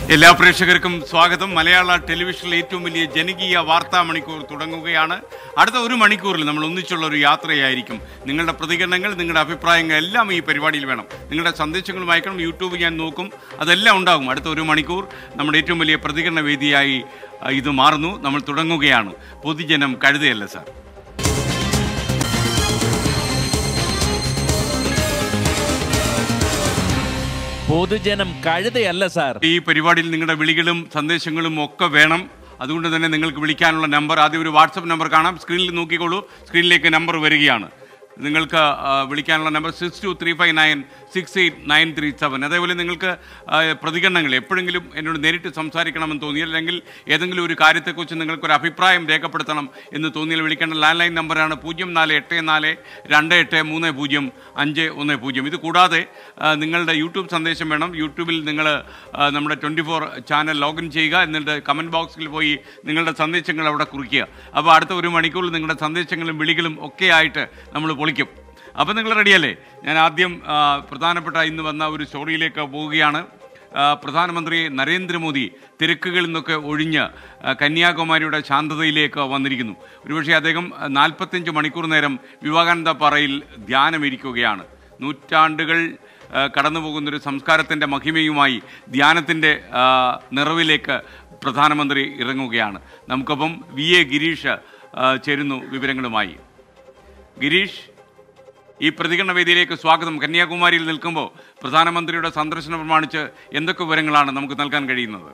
എല്ലാ പ്രേക്ഷകർക്കും സ്വാഗതം മലയാള ടെലിവിഷനിലെ ഏറ്റവും വലിയ ജനകീയ വാർത്താ മണിക്കൂർ തുടങ്ങുകയാണ് അടുത്ത ഒരു മണിക്കൂറിൽ നമ്മൾ ഒന്നിച്ചുള്ള ഒരു യാത്രയായിരിക്കും നിങ്ങളുടെ പ്രതികരണങ്ങൾ നിങ്ങളുടെ അഭിപ്രായങ്ങൾ എല്ലാം ഈ പരിപാടിയിൽ വേണം നിങ്ങളുടെ സന്ദേശങ്ങളും അയക്കണം യൂട്യൂബ് ഞാൻ നോക്കും അതെല്ലാം ഉണ്ടാകും അടുത്ത ഒരു മണിക്കൂർ നമ്മുടെ ഏറ്റവും വലിയ പ്രതികരണ വേദിയായി ആ, ഇത് മാറുന്നു നമ്മൾ തുടങ്ങുകയാണ് പൊതുജനം കഴുതയല്ല സാർ പൊതുജനം കഴുതയല്ല സാർ ഈ പരിപാടിയിൽ നിങ്ങളുടെ വിളികളും സന്ദേശങ്ങളും ഒക്കെ വേണം അതുകൊണ്ട് തന്നെ നിങ്ങൾക്ക് വിളിക്കാനുള്ള നമ്പർ ആദ്യം ഒരു വാട്സപ്പ് നമ്പർ കാണാം സ്ക്രീനിൽ നോക്കിക്കോളൂ സ്ക്രീനിലേക്ക് നമ്പർ വരികയാണ് നിങ്ങൾക്ക് ആ, വിളിക്കാനുള്ള number six two three five nine six eight nine three seven അതേപോലെ നിങ്ങൾക്ക് ആ, പ്രതികരണങ്ങൾ എപ്പോഴെങ്കിലും എന്നോട് നേരിട്ട് സംസാരിക്കണമെന്ന് തോന്നിയാൽ അല്ലെങ്കിൽ ഏതെങ്കിലും ഒരു കാര്യത്തെക്കുറിച്ച് നിങ്ങൾക്കൊരു അഭിപ്രായം രേഖപ്പെടുത്തണം എന്ന് തോന്നിയാൽ വിളിക്കേണ്ട ലാൻഡ് ലൈൻ നമ്പറാണ് പൂജ്യം നാല് എട്ട് നാല് രണ്ട് എട്ട് മൂന്ന് പൂജ്യം അഞ്ച് ഒന്ന് പൂജ്യം ഇത് കൂടാതെ ആ, നിങ്ങളുടെ യൂട്യൂബ് സന്ദേശം വേണം യൂട്യൂബിൽ നിങ്ങൾ ആ, നമ്മുടെ ട്വൻറ്റി ഫോർ ചാനൽ ലോഗിൻ ചെയ്യുക എന്നിട്ട് കമൻറ്റ് ബോക്സിൽ പോയി നിങ്ങളുടെ സന്ദേശങ്ങൾ അവിടെ കുറിക്കുക അപ്പോൾ അടുത്ത ഒരു മണിക്കൂറിൽ നിങ്ങളുടെ സന്ദേശങ്ങളും വിളികളും ഒക്കെ ആയിട്ട് നമ്മൾ പൊളിക്കും അപ്പോൾ നിങ്ങൾ റെഡിയല്ലേ ഞാൻ ആദ്യം ആ, പ്രധാനപ്പെട്ട ഇന്ന് വന്ന ഒരു സ്റ്റോറിയിലേക്ക് പോവുകയാണ് ആ, പ്രധാനമന്ത്രി നരേന്ദ്രമോദി തിരക്കുകളിൽ നിന്നൊക്കെ ഒഴിഞ്ഞ് ആ, കന്യാകുമാരിയുടെ ശാന്തതയിലേക്ക് വന്നിരിക്കുന്നു ഒരുപക്ഷെ അദ്ദേഹം നാൽപ്പത്തഞ്ച് മണിക്കൂർ നേരം വിവേകാനന്ദ പാറയിൽ ധ്യാനമിരിക്കുകയാണ് നൂറ്റാണ്ടുകൾ ആ, കടന്നു പോകുന്നൊരു സംസ്കാരത്തിൻ്റെ മഹിമയുമായി ധ്യാനത്തിൻ്റെ ആ, നിറവിലേക്ക് പ്രധാനമന്ത്രി ഇറങ്ങുകയാണ് നമുക്കൊപ്പം വി എ ഗിരീഷ് ആ, ചേരുന്നു വിവരങ്ങളുമായി ഗിരീഷ് ഈ പ്രതികരണ വേദിയിലേക്ക് സ്വാഗതം കന്യാകുമാരിയിൽ നിൽക്കുമ്പോൾ പ്രധാനമന്ത്രിയുടെ സന്ദർശനം പ്രമാണിച്ച് എന്തൊക്കെ വിവരങ്ങളാണ് നമുക്ക് നൽകാൻ കഴിയുന്നത്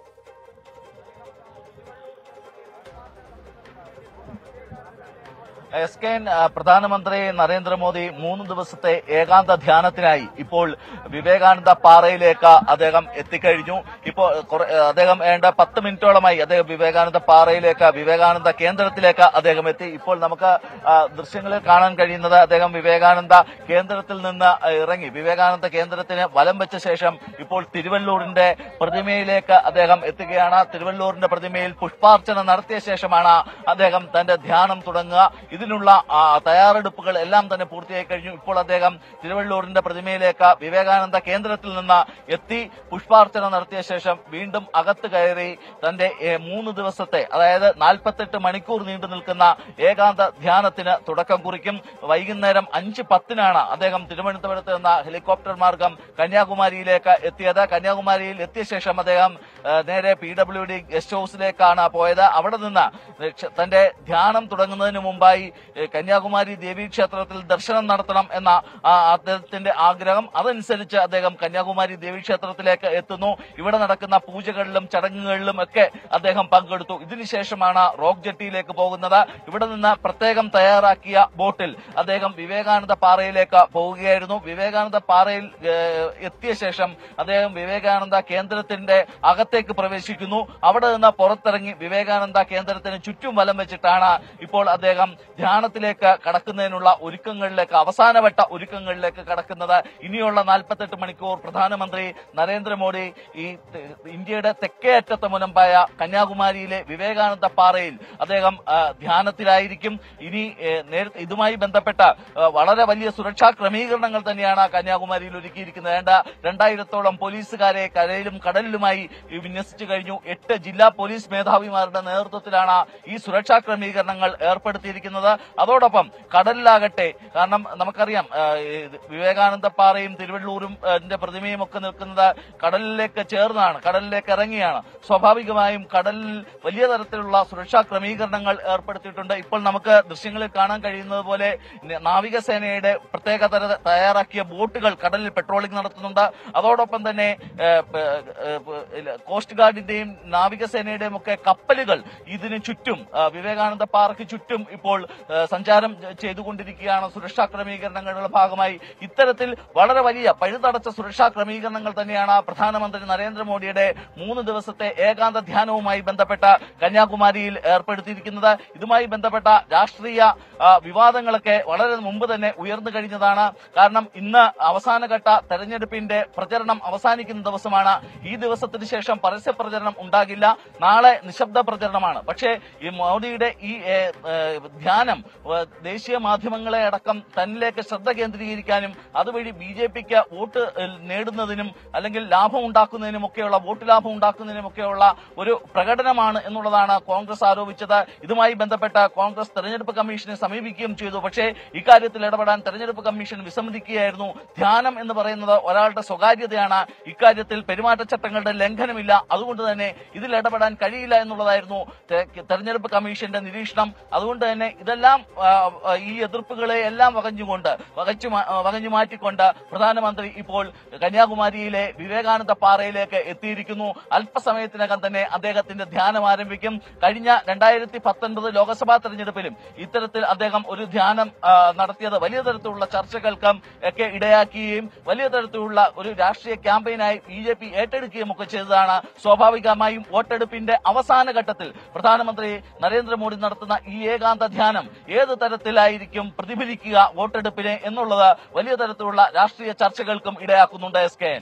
എസ് കെ എൻ ആ, പ്രധാനമന്ത്രി നരേന്ദ്രമോദി മൂന്ന് ദിവസത്തെ ഏകാന്ത ധ്യാനത്തിനായി ഇപ്പോൾ വിവേകാനന്ദ പാറയിലേക്ക് അദ്ദേഹം എത്തിക്കഴിഞ്ഞു ഇപ്പോൾ കുറെ- അദ്ദേഹം ഏണ്ട പത്ത് മിനിറ്റോളമായി അദ്ദേഹം വിവേകാനന്ദ പാറയിലേക്ക് വിവേകാനന്ദ കേന്ദ്രത്തിലേക്ക് അദ്ദേഹം എത്തി ഇപ്പോൾ നമുക്ക് ആ, ദൃശ്യങ്ങളിൽ കാണാൻ കഴിയുന്നത് അദ്ദേഹം വിവേകാനന്ദ കേന്ദ്രത്തിൽ നിന്ന് ഇറങ്ങി വിവേകാനന്ദ കേന്ദ്രത്തിന് വലം വെച്ച ശേഷം ഇപ്പോൾ തിരുവള്ളൂരിന്റെ പ്രതിമയിലേക്ക് അദ്ദേഹം എത്തുകയാണ് തിരുവള്ളൂരിന്റെ പ്രതിമയിൽ പുഷ്പാർച്ചന നടത്തിയ ശേഷമാണ് അദ്ദേഹം തന്റെ ധ്യാനം തുടങ്ങുക ഇതിനുള്ള ആ, തയ്യാറെടുപ്പുകൾ എല്ലാം തന്നെ പൂർത്തിയായി കഴിഞ്ഞു ഇപ്പോൾ അദ്ദേഹം തിരുവള്ളൂരിന്റെ പ്രതിമയിലേക്ക് വിവേകാനന്ദ കേന്ദ്രത്തിൽ നിന്ന് എത്തി പുഷ്പാർച്ചന നടത്തിയ ശേഷം വീണ്ടും അകത്ത് കയറി തന്റെ ഏ, മൂന്ന് ദിവസത്തെ അതായത് നാൽപ്പത്തെട്ട് മണിക്കൂർ നീണ്ടു നിൽക്കുന്ന ഏകാന്ത ധ്യാനത്തിന് തുടക്കം കുറിക്കും വൈകുന്നേരം അഞ്ച് പത്തിനാണ് അദ്ദേഹം തിരുവനന്തപുരത്ത് നിന്ന് ഹെലികോപ്റ്റർ മാർഗം കന്യാകുമാരിയിലേക്ക് എത്തിയത് കന്യാകുമാരിയിൽ എത്തിയ ശേഷം അദ്ദേഹം ഏ, നേരെ പി ഡബ്ല്യു ഡി ഗസ്റ്റ് ഹൌസിലേക്കാണ് പോയത് അവിടെ നിന്ന് രക്ഷ- തന്റെ ധ്യാനം തുടങ്ങുന്നതിന് മുമ്പായി ഏ, കന്യാകുമാരി ദേവീക്ഷേത്രത്തിൽ ദർശനം നടത്തണം എന്ന ആ, അദ്ദേഹത്തിന്റെ ആഗ്രഹം അതനുസരിച്ച് അദ്ദേഹം കന്യാകുമാരി ദേവീക്ഷേത്രത്തിലേക്ക് എത്തുന്നു ഇവിടെ നടക്കുന്ന പൂജകളിലും ചടങ്ങുകളിലും ഒക്കെ അദ്ദേഹം പങ്കെടുത്തു ഇതിനുശേഷമാണ് റോക്ക് ജെട്ടിയിലേക്ക് പോകുന്നത് ഇവിടെ നിന്ന് പ്രത്യേകം തയ്യാറാക്കിയ ബോട്ടിൽ അദ്ദേഹം വിവേകാനന്ദ പാറയിലേക്ക് പോവുകയായിരുന്നു വിവേകാനന്ദ പാറയിൽ ഏഹ്, എത്തിയ ശേഷം അദ്ദേഹം വിവേകാനന്ദ കേന്ദ്രത്തിന്റെ അകത്തേക്ക് പ്രവേശിക്കുന്നു അവിടെ നിന്ന് പുറത്തിറങ്ങി വിവേകാനന്ദ കേന്ദ്രത്തിന് ചുറ്റും വലം വെച്ചിട്ടാണ് ഇപ്പോൾ അദ്ദേഹം ധ്യാനത്തിലേക്ക് കടക്കുന്നതിനുള്ള ഒരുക്കങ്ങളിലേക്ക് അവസാനവട്ട ഒരുക്കങ്ങളിലേക്ക് കടക്കുന്നത് ഇനിയുള്ള നാൽപ്പത്തെട്ട് മണിക്കൂർ പ്രധാനമന്ത്രി നരേന്ദ്രമോദി ഈ ത- ഇന്ത്യയുടെ തെക്കേ അറ്റത്തെ മുനമ്പായ കന്യാകുമാരിയിലെ വിവേകാനന്ദ പാറയിൽ അദ്ദേഹം ആ, ധ്യാനത്തിലായിരിക്കും ഇനി ഏ, നേരത്തെ ഇതുമായി ബന്ധപ്പെട്ട ആ, വളരെ വലിയ സുരക്ഷാ ക്രമീകരണങ്ങൾ തന്നെയാണ് കന്യാകുമാരിയിൽ ഒരുക്കിയിരിക്കുന്നത് വേണ്ട രണ്ടായിരത്തോളം പോലീസുകാരെ കരയിലും കടലിലുമായി വിന്യസിച്ചു കഴിഞ്ഞു എട്ട് ജില്ലാ പോലീസ് മേധാവിമാരുടെ നേതൃത്വത്തിലാണ് ഈ സുരക്ഷാ ക്രമീകരണങ്ങൾ ഏർപ്പെടുത്തിയിരിക്കുന്നത് അതോടൊപ്പം കടലിലാകട്ടെ കാരണം നമുക്കറിയാം ആ, ഇത് വിവേകാനന്ദ പാറയും തിരുവള്ളൂരും ആ, ന്റെ പ്രതിമയും ഒക്കെ നിൽക്കുന്നത് കടലിലേക്ക് ചേർന്നാണ് കടലിലേക്ക് ഇറങ്ങിയാണ് സ്വാഭാവികമായും കടലിൽ വലിയ തരത്തിലുള്ള സുരക്ഷാ ക്രമീകരണങ്ങൾ ഏർപ്പെടുത്തിയിട്ടുണ്ട് ഇപ്പോൾ നമുക്ക് ദൃശ്യങ്ങളിൽ കാണാൻ കഴിയുന്നത് പോലെ ന- നാവികസേനയുടെ പ്രത്യേക തര തയ്യാറാക്കിയ ബോട്ടുകൾ കടലിൽ പെട്രോളിംഗ് നടത്തുന്നുണ്ട് അതോടൊപ്പം തന്നെ ഏ, പ- ഏ, പ- ഇല്ല, കോസ്റ്റ് ഗാർഡിന്റെയും നാവികസേനയുടെയും ഒക്കെ കപ്പലുകൾ ഇതിന് ചുറ്റും ആ, വിവേകാനന്ദ പാറയ്ക്ക് ചുറ്റും ഇപ്പോൾ ഏ, സഞ്ചാരം ചെയ്തുകൊണ്ടിരിക്കുകയാണ് സുരക്ഷാ ക്രമീകരണങ്ങളുടെ ഭാഗമായി ഇത്തരത്തിൽ വളരെ വലിയ പഴുതടച്ച സുരക്ഷാ ക്രമീകരണങ്ങൾ തന്നെയാണ് പ്രധാനമന്ത്രി നരേന്ദ്രമോദിയുടെ മൂന്ന് ദിവസത്തെ ഏകാന്ത ധ്യാനവുമായി ബന്ധപ്പെട്ട കന്യാകുമാരിയിൽ ഏർപ്പെടുത്തിയിരിക്കുന്നത് ഇതുമായി ബന്ധപ്പെട്ട രാഷ്ട്രീയ ആ, വിവാദങ്ങളൊക്കെ വളരെ മുമ്പ് തന്നെ ഉയർന്നു കഴിഞ്ഞതാണ് കാരണം ഇന്ന് അവസാനഘട്ട തെരഞ്ഞെടുപ്പിന്റെ പ്രചരണം അവസാനിക്കുന്ന ദിവസമാണ് ഈ ദിവസത്തിന് ശേഷം ശേഷം പരസ്യ പ്രചരണം ഉണ്ടാകില്ല നാളെ നിശബ്ദ പ്രചരണമാണ് പക്ഷേ ഈ മോദിയുടെ ഈ ഏ, ഏ, ധ്യാനം ഏ, ദേശീയ മാധ്യമങ്ങളെ അടക്കം തന്നിലേക്ക് ശ്രദ്ധ കേന്ദ്രീകരിക്കാനും അതുവഴി ബി ജെ പിക്ക് വോട്ട് ഏ, നേടുന്നതിനും അല്ലെങ്കിൽ ലാഭം ഉണ്ടാക്കുന്നതിനും ഒക്കെയുള്ള വോട്ട് ലാഭം ഉണ്ടാക്കുന്നതിനും ഒക്കെയുള്ള ഒരു പ്രകടനമാണ് എന്നുള്ളതാണ് കോൺഗ്രസ് ആരോപിച്ചത് ഇതുമായി ബന്ധപ്പെട്ട കോൺഗ്രസ് തെരഞ്ഞെടുപ്പ് കമ്മീഷനെ സമീപിക്കുകയും ചെയ്തു പക്ഷേ ഇക്കാര്യത്തിൽ ഇടപെടാൻ തെരഞ്ഞെടുപ്പ് കമ്മീഷൻ വിസമ്മതിക്കുകയായിരുന്നു ധ്യാനം എന്ന് പറയുന്നത് ഒരാളുടെ സ്വകാര്യതയാണ് ഇക്കാര്യത്തിൽ പെരുമാറ്റച്ചട്ടങ്ങളുടെ ലംഘനമില്ല അതുകൊണ്ട് തന്നെ ഇതിൽ ഇടപെടാൻ കഴിയില്ല എന്നുള്ളതായിരുന്നു തെ- തെരഞ്ഞെടുപ്പ് കമ്മീഷന്റെ നിരീക്ഷണം അതുകൊണ്ട് തന്നെ ഇതെല്ലാം ആ, ആ, ഈ എതിർപ്പുകളെ എല്ലാം വകഞ്ഞുകൊണ്ട് വകച്ചു മാ- ആ, വകഞ്ഞു മാറ്റിക്കൊണ്ട് പ്രധാനമന്ത്രി ഇപ്പോൾ കന്യാകുമാരിയിലെ വിവേകാനന്ദ പാറയിലേക്ക് എത്തിയിരിക്കുന്നു അല്പസമയത്തിനകം തന്നെ അദ്ദേഹത്തിന്റെ ധ്യാനം ആരംഭിക്കും കഴിഞ്ഞ രണ്ടായിരത്തി പത്തൊൻപത് ലോക്സഭാ തെരഞ്ഞെടുപ്പിലും ഇത്തരത്തിൽ അദ്ദേഹം ഒരു ധ്യാനം ആ, നടത്തിയത് വലിയ തരത്തിലുള്ള ചർച്ചകൾക്കും ഒക്കെ ഇടയാക്കുകയും വലിയ തരത്തിലുള്ള ഒരു രാഷ്ട്രീയ ക്യാമ്പയിനായി ബി ജെ പി ഏറ്റെടുക്കുകയും ഒക്കെ ചെയ്തതാണ് സ്വാഭാവികമായും വോട്ടെടുപ്പിന്റെ അവസാന ഘട്ടത്തിൽ പ്രധാനമന്ത്രി നരേന്ദ്രമോദി നടത്തുന്ന ഈ ഏകാന്ത ധ്യാനം ഏത് തരത്തിലായിരിക്കും പ്രതിഫലിക്കുക വോട്ടെടുപ്പിനെ എന്നുള്ളത് വലിയ തരത്തിലുള്ള രാഷ്ട്രീയ ചർച്ചകൾക്കും ഇടയാക്കുന്നുണ്ട് S K N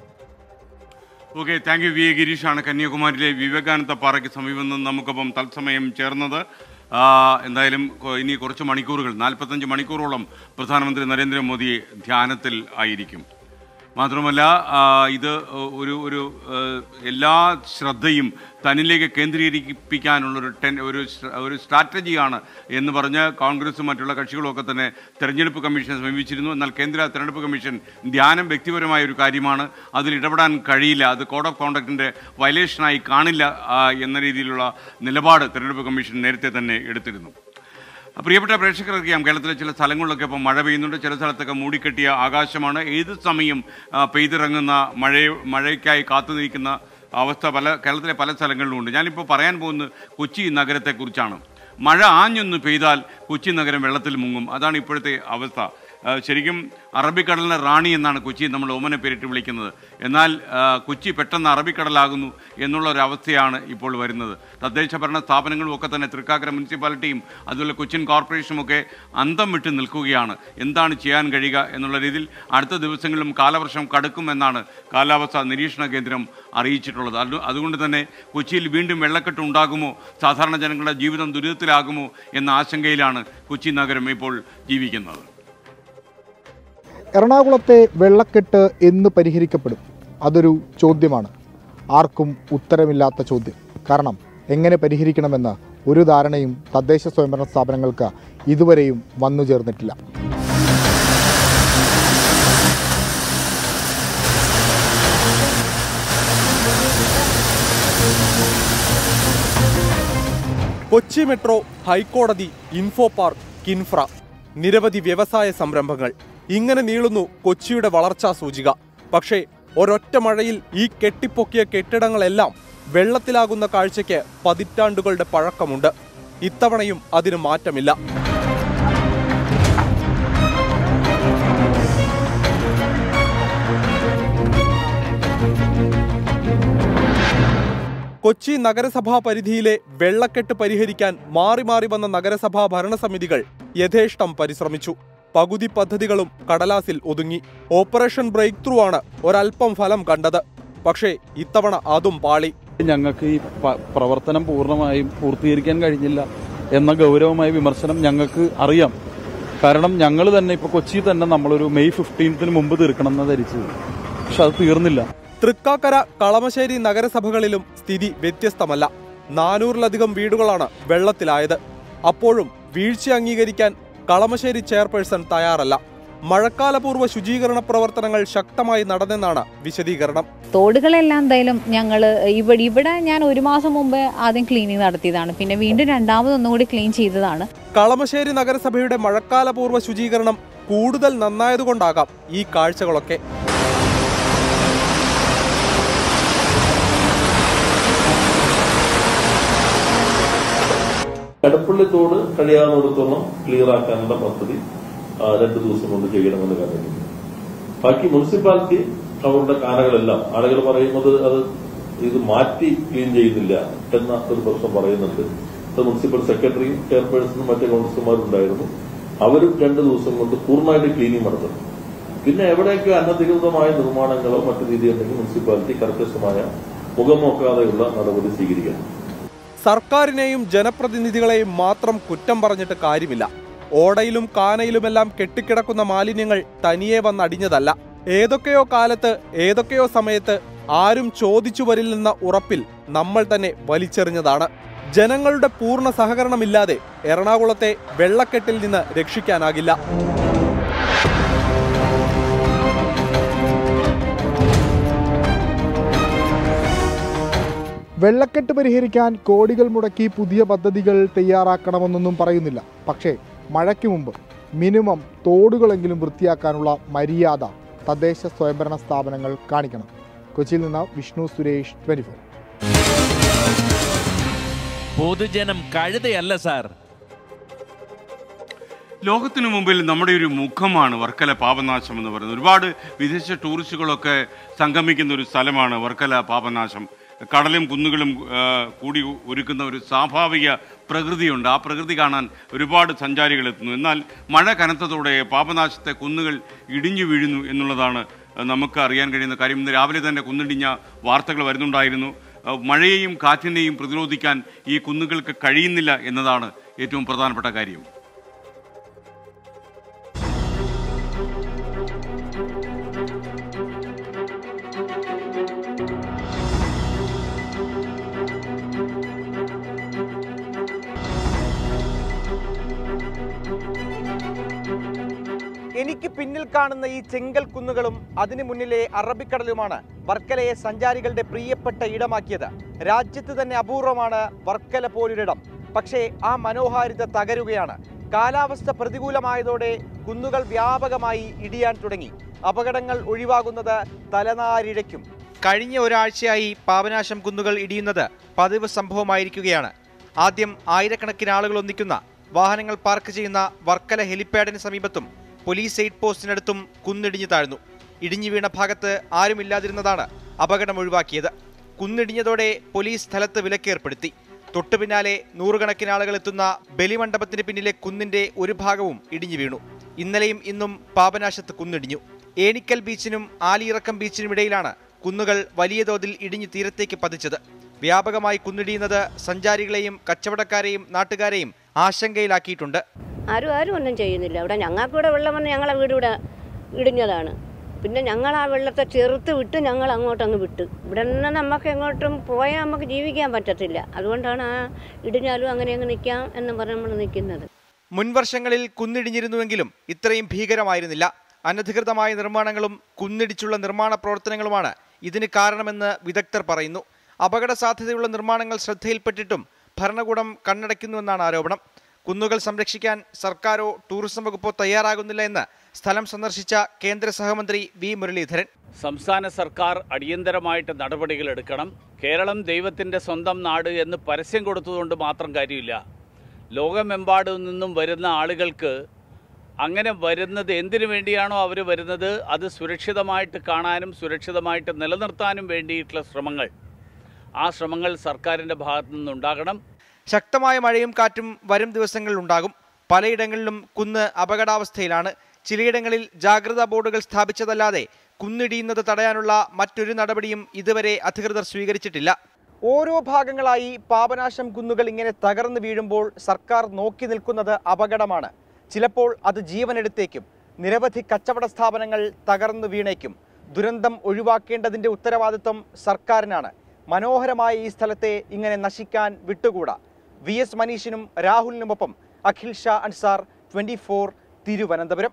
okay thank you V A ഗിരീഷാണ് കന്യാകുമാരിയിലെ വിവേകാനന്ദ പാറയ്ക്ക് സമീപം നിന്ന് നമുക്കൊപ്പം തത്സമയം ചേർന്നത് ആ, എന്തായാലും കൊ- ഇനി കുറച്ച് മണിക്കൂറുകൾ നാൽപ്പത്തഞ്ച് മണിക്കൂറോളം പ്രധാനമന്ത്രി നരേന്ദ്രമോദി ധ്യാനത്തിൽ ആയിരിക്കും മാത്രമല്ല ആ, ഇത് ഒരു ഒരു ആ, എല്ലാ ശ്രദ്ധയും തന്നിലേക്ക് കേന്ദ്രീകരിപ്പിക്കാനുള്ളൊരു ടെൻ ഒരു സ്ട്ര- ഒരു സ്ട്രാറ്റജിയാണ് എന്ന് പറഞ്ഞ് കോൺഗ്രസും മറ്റുള്ള കക്ഷികളും ഒക്കെ തന്നെ തെരഞ്ഞെടുപ്പ് കമ്മീഷനെ സമീപിച്ചിരുന്നു എന്നാൽ കേന്ദ്ര തെരഞ്ഞെടുപ്പ് കമ്മീഷൻ ധ്യാനം വ്യക്തിപരമായ ഒരു കാര്യമാണ് അതിൽ ഇടപെടാൻ കഴിയില്ല അത് കോഡ് ഓഫ് കോണ്ടക്റ്റിൻ്റെ വയലേഷനായി കാണില്ല ആ, എന്ന രീതിയിലുള്ള നിലപാട് തെരഞ്ഞെടുപ്പ് കമ്മീഷൻ നേരത്തെ തന്നെ എടുത്തിരുന്നു പ്രിയപ്പെട്ട പ്രേക്ഷകർക്കറിയാം കേരളത്തിലെ ചില സ്ഥലങ്ങളിലൊക്കെ ഇപ്പോൾ മഴ പെയ്യുന്നുണ്ട് ചില സ്ഥലത്തൊക്കെ മൂടിക്കെട്ടിയ ആകാശമാണ് ഏത് സമയം ആ, പെയ്തിറങ്ങുന്ന മഴ മഴയ്ക്കായി കാത്തു നിൽക്കുന്ന അവസ്ഥ പല കേരളത്തിലെ പല സ്ഥലങ്ങളിലും ഉണ്ട് ഞാനിപ്പോൾ പറയാൻ പോകുന്നത് കൊച്ചി നഗരത്തെക്കുറിച്ചാണ് മഴ ആഞ്ഞൊന്ന് പെയ്താൽ കൊച്ചി നഗരം വെള്ളത്തിൽ മുങ്ങും അതാണ് ഇപ്പോഴത്തെ അവസ്ഥ ആ, ശരിക്കും അറബിക്കടലിനെ റാണി എന്നാണ് കൊച്ചി നമ്മൾ ഓമന പേരിട്ട് വിളിക്കുന്നത് എന്നാൽ ആ, കൊച്ചി പെട്ടെന്ന് അറബിക്കടലാകുന്നു എന്നുള്ള ഒരു അവസ്ഥയാണ് ഇപ്പോൾ വരുന്നത് തദ്ദേശ ഭരണ സ്ഥാപനങ്ങളും ഒക്കെ തന്നെ തൃക്കാക്കര മുനിസിപ്പാലിറ്റിയും അതുപോലെ കൊച്ചിൻ കോർപ്പറേഷനും ഒക്കെ അന്തം വിട്ട് നിൽക്കുകയാണ് എന്താണ് ചെയ്യാൻ കഴിയുക എന്നുള്ള രീതിയിൽ അടുത്ത ദിവസങ്ങളിലും കാലവർഷം കടുക്കും എന്നാണ് കാലാവസ്ഥാ നിരീക്ഷണ കേന്ദ്രം അറിയിച്ചിട്ടുള്ളത് അത് അതുകൊണ്ട് തന്നെ കൊച്ചിയിൽ വീണ്ടും വെള്ളക്കെട്ട് ഉണ്ടാകുമോ സാധാരണ ജനങ്ങളുടെ ജീവിതം ദുരിതത്തിലാകുമോ എന്ന ആശങ്കയിലാണ് കൊച്ചി നഗരം ഇപ്പോൾ ജീവിക്കുന്നത് എറണാകുളത്തെ വെള്ളക്കെട്ട് എന്ന് പരിഹരിക്കപ്പെടും അതൊരു ചോദ്യമാണ് ആർക്കും ഉത്തരമില്ലാത്ത ചോദ്യം കാരണം എങ്ങനെ പരിഹരിക്കണമെന്ന് ഒരു ധാരണയും തദ്ദേശ സ്വയംഭരണ സ്ഥാപനങ്ങൾക്ക് ഇതുവരെയും വന്നു ചേർന്നിട്ടില്ല കൊച്ചി മെട്രോ ഹൈക്കോടതി ഇൻഫോ പാർക്ക് കിൻഫ്ര നിരവധി വ്യവസായ സംരംഭങ്ങൾ ഇങ്ങനെ നീളുന്നു കൊച്ചിയുടെ വളർച്ചാ സൂചിക പക്ഷേ ഒരൊറ്റ മഴയിൽ ഈ കെട്ടിപ്പൊക്കിയ കെട്ടിടങ്ങളെല്ലാം വെള്ളത്തിലാകുന്ന കാഴ്ചയ്ക്ക് പതിറ്റാണ്ടുകളുടെ പഴക്കമുണ്ട് ഇത്തവണയും അതിന് മാറ്റമില്ല കൊച്ചി നഗരസഭാ പരിധിയിലെ വെള്ളക്കെട്ട് പരിഹരിക്കാൻ മാറി മാറി വന്ന നഗരസഭാ ഭരണസമിതികൾ യഥേഷ്ടം പരിശ്രമിച്ചു പകുതി പദ്ധതികളും കടലാസിൽ ഒതുങ്ങി ഓപ്പറേഷൻ ബ്രേക്ക് ത്രൂ ആണ് ഒരൽപ്പം ഫലം കണ്ടത് പക്ഷേ ഇത്തവണ അതും പാളി ഞങ്ങൾക്ക് ഈ പ- പ്രവർത്തനം പൂർണ്ണമായും പൂർത്തീകരിക്കാൻ കഴിഞ്ഞില്ല എന്ന ഗൗരവമായ വിമർശനം ഞങ്ങൾക്ക് അറിയാം കാരണം ഞങ്ങൾ തന്നെ ഇപ്പൊ കൊച്ചി തന്നെ നമ്മളൊരു മെയ് ഫിഫ്റ്റീൻത്തിന് മുമ്പ് തീർക്കണം എന്ന് ധരിച്ചത് പക്ഷെ അത് തീർന്നില്ല തൃക്കാക്കര കളമശ്ശേരി നഗരസഭകളിലും സ്ഥിതി വ്യത്യസ്തമല്ല നാനൂറിലധികം വീടുകളാണ് വെള്ളത്തിലായത് അപ്പോഴും വീഴ്ച അംഗീകരിക്കാൻ കളമശ്ശേരി ചെയർപേഴ്സൺ തയ്യാറല്ല മഴക്കാലപൂർവ്വ ശുചീകരണ പ്രവർത്തനങ്ങൾ ശക്തമായി നടന്നെന്നാണ് വിശദീകരണം തോടുകളെല്ലാം എന്തായാലും ഞങ്ങൾ ഇവിടെ ഇവിടെ ഞാൻ ഒരു മാസം മുമ്പ് ആദ്യം ക്ലീനിങ് നടത്തിയതാണ് പിന്നെ വീണ്ടും രണ്ടാമത് ഒന്നും കൂടി ക്ലീൻ ചെയ്തതാണ് കളമശ്ശേരി നഗരസഭയുടെ മഴക്കാലപൂർവ്വ ശുചീകരണം കൂടുതൽ നന്നായതുകൊണ്ടാകാം ഈ കാഴ്ചകളൊക്കെ എടപ്പള്ളി തോട് കഴിയാവുന്നിടത്തോളം ക്ലിയർ ആക്കാനുള്ള പദ്ധതി ആ, രണ്ട് ദിവസം കൊണ്ട് ചെയ്യണമെന്ന് കണ്ടിട്ടുണ്ട് ബാക്കി മുനിസിപ്പാലിറ്റി അവരുടെ കാനകളെല്ലാം ആളുകൾ പറയുന്നത് അത് ഇത് മാറ്റി ക്ലീൻ ചെയ്യുന്നില്ല എന്ന ഒരു പ്രശ്നം പറയുന്നുണ്ട് അത് മുനിസിപ്പൽ സെക്രട്ടറിയും ചെയർപേഴ്സണും മറ്റു കൗൺസിലർമാരുണ്ടായിരുന്നു അവരും രണ്ട് ദിവസം കൊണ്ട് പൂർണ്ണമായിട്ട് ക്ലീനിങ് നടത്തണം പിന്നെ എവിടെയൊക്കെ അനധികൃതമായ നിർമ്മാണങ്ങളോ മറ്റു രീതിയുണ്ടെങ്കിൽ മുനിസിപ്പാലിറ്റി കർക്കശമായ മുഖം നോക്കാതെയുള്ള നടപടി സ്വീകരിക്കണം സർക്കാരിനെയും ജനപ്രതിനിധികളെയും മാത്രം കുറ്റം പറഞ്ഞിട്ട് കാര്യമില്ല ഓടയിലും കാനയിലുമെല്ലാം കെട്ടിക്കിടക്കുന്ന മാലിന്യങ്ങൾ തനിയെ വന്നടിഞ്ഞതല്ല ഏതൊക്കെയോ കാലത്ത് ഏതൊക്കെയോ സമയത്ത് ആരും ചോദിച്ചു വരില്ലെന്ന ഉറപ്പിൽ നമ്മൾ തന്നെ വലിച്ചെറിഞ്ഞതാണ് ജനങ്ങളുടെ പൂർണ്ണ സഹകരണമില്ലാതെ എറണാകുളത്തെ വെള്ളക്കെട്ടിൽ നിന്ന് രക്ഷിക്കാനാകില്ല വെള്ളക്കെട്ട് പരിഹരിക്കാൻ കോടികൾ മുടക്കി പുതിയ പദ്ധതികൾ തയ്യാറാക്കണമെന്നൊന്നും പറയുന്നില്ല പക്ഷേ മഴയ്ക്ക് മുമ്പ് മിനിമം തോടുകളെങ്കിലും വൃത്തിയാക്കാനുള്ള മര്യാദ തദ്ദേശ സ്വയംഭരണ സ്ഥാപനങ്ങൾ കാണിക്കണം കൊച്ചിയിൽ നിന്ന് വിഷ്ണു സുരേഷ് ട്വന്റി പൊതുജനം കഴുതയല്ല സാർ ലോകത്തിനു മുമ്പിൽ നമ്മുടെ ഒരു മുഖമാണ് വർക്കല പാപനാശം എന്ന് പറയുന്നത് ഒരുപാട് വിദേശ ടൂറിസ്റ്റുകളൊക്കെ സംഗമിക്കുന്ന ഒരു സ്ഥലമാണ് വർക്കല പാപനാശം കടലും കുന്നുകളും ആ, കൂടി ഒരുക്കുന്ന ഒരു സ്വാഭാവിക പ്രകൃതിയുണ്ട് ആ പ്രകൃതി കാണാൻ ഒരുപാട് സഞ്ചാരികൾ എത്തുന്നു എന്നാൽ മഴ കനത്തതോടെ പാപനാശത്തെ കുന്നുകൾ ഇടിഞ്ഞു വീഴുന്നു എന്നുള്ളതാണ് നമുക്ക് അറിയാൻ കഴിയുന്ന കാര്യം ഇന്ന് രാവിലെ തന്നെ കുന്നിടിഞ്ഞ വാർത്തകൾ വരുന്നുണ്ടായിരുന്നു ആ, മഴയെയും കാറ്റിനെയും പ്രതിരോധിക്കാൻ ഈ കുന്നുകൾക്ക് കഴിയുന്നില്ല എന്നതാണ് ഏറ്റവും പ്രധാനപ്പെട്ട കാര്യം എനിക്ക് പിന്നിൽ കാണുന്ന ഈ ചെങ്കൽ കുന്നുകളും അതിനു മുന്നിലെ അറബിക്കടലുമാണ് വർക്കലയെ സഞ്ചാരികളുടെ പ്രിയപ്പെട്ട ഇടമാക്കിയത് രാജ്യത്ത് തന്നെ അപൂർവമാണ് വർക്കല പോലൊരിടം പക്ഷേ ആ മനോഹാരിത തകരുകയാണ് കാലാവസ്ഥ പ്രതികൂലമായതോടെ കുന്നുകൾ വ്യാപകമായി ഇടിയാൻ തുടങ്ങി അപകടങ്ങൾ ഒഴിവാകുന്നത് തലനാരിഴയ്ക്കും കഴിഞ്ഞ ഒരാഴ്ചയായി പാപനാശം കുന്നുകൾ ഇടിയുന്നത് പതിവ് സംഭവമായിരിക്കുകയാണ് ആദ്യം ആയിരക്കണക്കിന് ആളുകൾ ഒന്നിക്കുന്ന വാഹനങ്ങൾ പാർക്ക് ചെയ്യുന്ന വർക്കല ഹെലിപ്പാഡിന് സമീപത്തും പോലീസ് എയ്ഡ് പോസ്റ്റിനടുത്തും കുന്നിടിഞ്ഞു താഴ്ന്നു ഇടിഞ്ഞു വീണ ഭാഗത്ത് ആരുമില്ലാതിരുന്നതാണ് അപകടം ഒഴിവാക്കിയത് കുന്നിടിഞ്ഞതോടെ പോലീസ് സ്ഥലത്ത് വിലക്കേർപ്പെടുത്തി തൊട്ടു പിന്നാലെ നൂറുകണക്കിന് ആളുകൾ എത്തുന്ന ബലിമണ്ഡപത്തിന് പിന്നിലെ കുന്നിന്റെ ഒരു ഭാഗവും ഇടിഞ്ഞു വീണു ഇന്നലെയും ഇന്നും പാപനാശത്ത് കുന്നിടിഞ്ഞു ഏണിക്കൽ ബീച്ചിനും ആലിയിറക്കം ബീച്ചിനും ഇടയിലാണ് കുന്നുകൾ വലിയ തോതിൽ ഇടിഞ്ഞു തീരത്തേക്ക് പതിച്ചത് വ്യാപകമായി കുന്നിടിയുന്നത് സഞ്ചാരികളെയും കച്ചവടക്കാരെയും നാട്ടുകാരെയും ആശങ്കയിലാക്കിയിട്ടുണ്ട് ആരും ആരും ഒന്നും ചെയ്യുന്നില്ല ഇവിടെ ഞങ്ങൾക്കിവിടെ വെള്ളം വന്ന് ഞങ്ങളെ വീട് ഇവിടെ ഇടിഞ്ഞതാണ് പിന്നെ ഞങ്ങൾ ആ വെള്ളത്തെ ചെറുത്ത് വിട്ട് ഞങ്ങൾ അങ്ങോട്ട് അങ്ങ് വിട്ട് ഇവിടെ നിന്ന് നമുക്ക് എങ്ങോട്ടും പോയാൽ നമുക്ക് ജീവിക്കാൻ പറ്റത്തില്ല അതുകൊണ്ടാണ് ആ ഇടിഞ്ഞാലും അങ്ങനെ അങ്ങ് നിൽക്കാം എന്ന് പറഞ്ഞ് നമ്മൾ നിൽക്കുന്നത് മുൻവർഷങ്ങളിൽ കുന്നിടിഞ്ഞിരുന്നുവെങ്കിലും ഇത്രയും ഭീകരമായിരുന്നില്ല അനധികൃതമായ നിർമ്മാണങ്ങളും കുന്നിടിച്ചുള്ള നിർമ്മാണ പ്രവർത്തനങ്ങളുമാണ് ഇതിന് കാരണമെന്ന് വിദഗ്ധർ പറയുന്നു അപകട സാധ്യതയുള്ള നിർമ്മാണങ്ങൾ ശ്രദ്ധയിൽപ്പെട്ടിട്ടും ഭരണകൂടം കണ്ണടയ്ക്കുന്നുവെന്നാണ് ആരോപണം കുന്നുകൾ സംരക്ഷിക്കാൻ സർക്കാരോ ടൂറിസം വകുപ്പോ തയ്യാറാകുന്നില്ല എന്ന് സ്ഥലം സന്ദർശിച്ച കേന്ദ്ര സഹമന്ത്രി വി മുരളീധരൻ സംസ്ഥാന സർക്കാർ അടിയന്തരമായിട്ട് നടപടികൾ എടുക്കണം കേരളം ദൈവത്തിൻ്റെ സ്വന്തം നാട് എന്ന് പരസ്യം കൊടുത്തതുകൊണ്ട് മാത്രം കാര്യമില്ല ലോകമെമ്പാടു നിന്നും വരുന്ന ആളുകൾക്ക് അങ്ങനെ വരുന്നത് എന്തിനു വേണ്ടിയാണോ അവർ വരുന്നത് അത് സുരക്ഷിതമായിട്ട് കാണാനും സുരക്ഷിതമായിട്ട് നിലനിർത്താനും വേണ്ടിയിട്ടുള്ള ശ്രമങ്ങൾ ആ ശ്രമങ്ങൾ സർക്കാരിൻ്റെ ഭാഗത്തു നിന്നുണ്ടാകണം ശക്തമായ മഴയും കാറ്റും വരും ദിവസങ്ങളിൽ ഉണ്ടാകും പലയിടങ്ങളിലും കുന്ന് അപകടാവസ്ഥയിലാണ് ചിലയിടങ്ങളിൽ ജാഗ്രതാ ബോർഡുകൾ സ്ഥാപിച്ചതല്ലാതെ കുന്നിടിയുന്നത് തടയാനുള്ള മറ്റൊരു നടപടിയും ഇതുവരെ അധികൃതർ സ്വീകരിച്ചിട്ടില്ല ഓരോ ഭാഗങ്ങളായി പാപനാശം കുന്നുകൾ ഇങ്ങനെ തകർന്നു വീഴുമ്പോൾ സർക്കാർ നോക്കി നിൽക്കുന്നത് അപകടമാണ് ചിലപ്പോൾ അത് ജീവനെടുത്തേക്കും നിരവധി കച്ചവട സ്ഥാപനങ്ങൾ തകർന്നു വീണേക്കും ദുരന്തം ഒഴിവാക്കേണ്ടതിന്റെ ഉത്തരവാദിത്വം സർക്കാരിനാണ് മനോഹരമായ ഈ സ്ഥലത്തെ ഇങ്ങനെ നശിക്കാൻ വിട്ടുകൂടാ വി എസ് മനീഷിനും രാഹുലിനുമൊപ്പം അഖിൽ ഷാ അൻസാർ ട്വന്റി ഫോർ തിരുവനന്തപുരം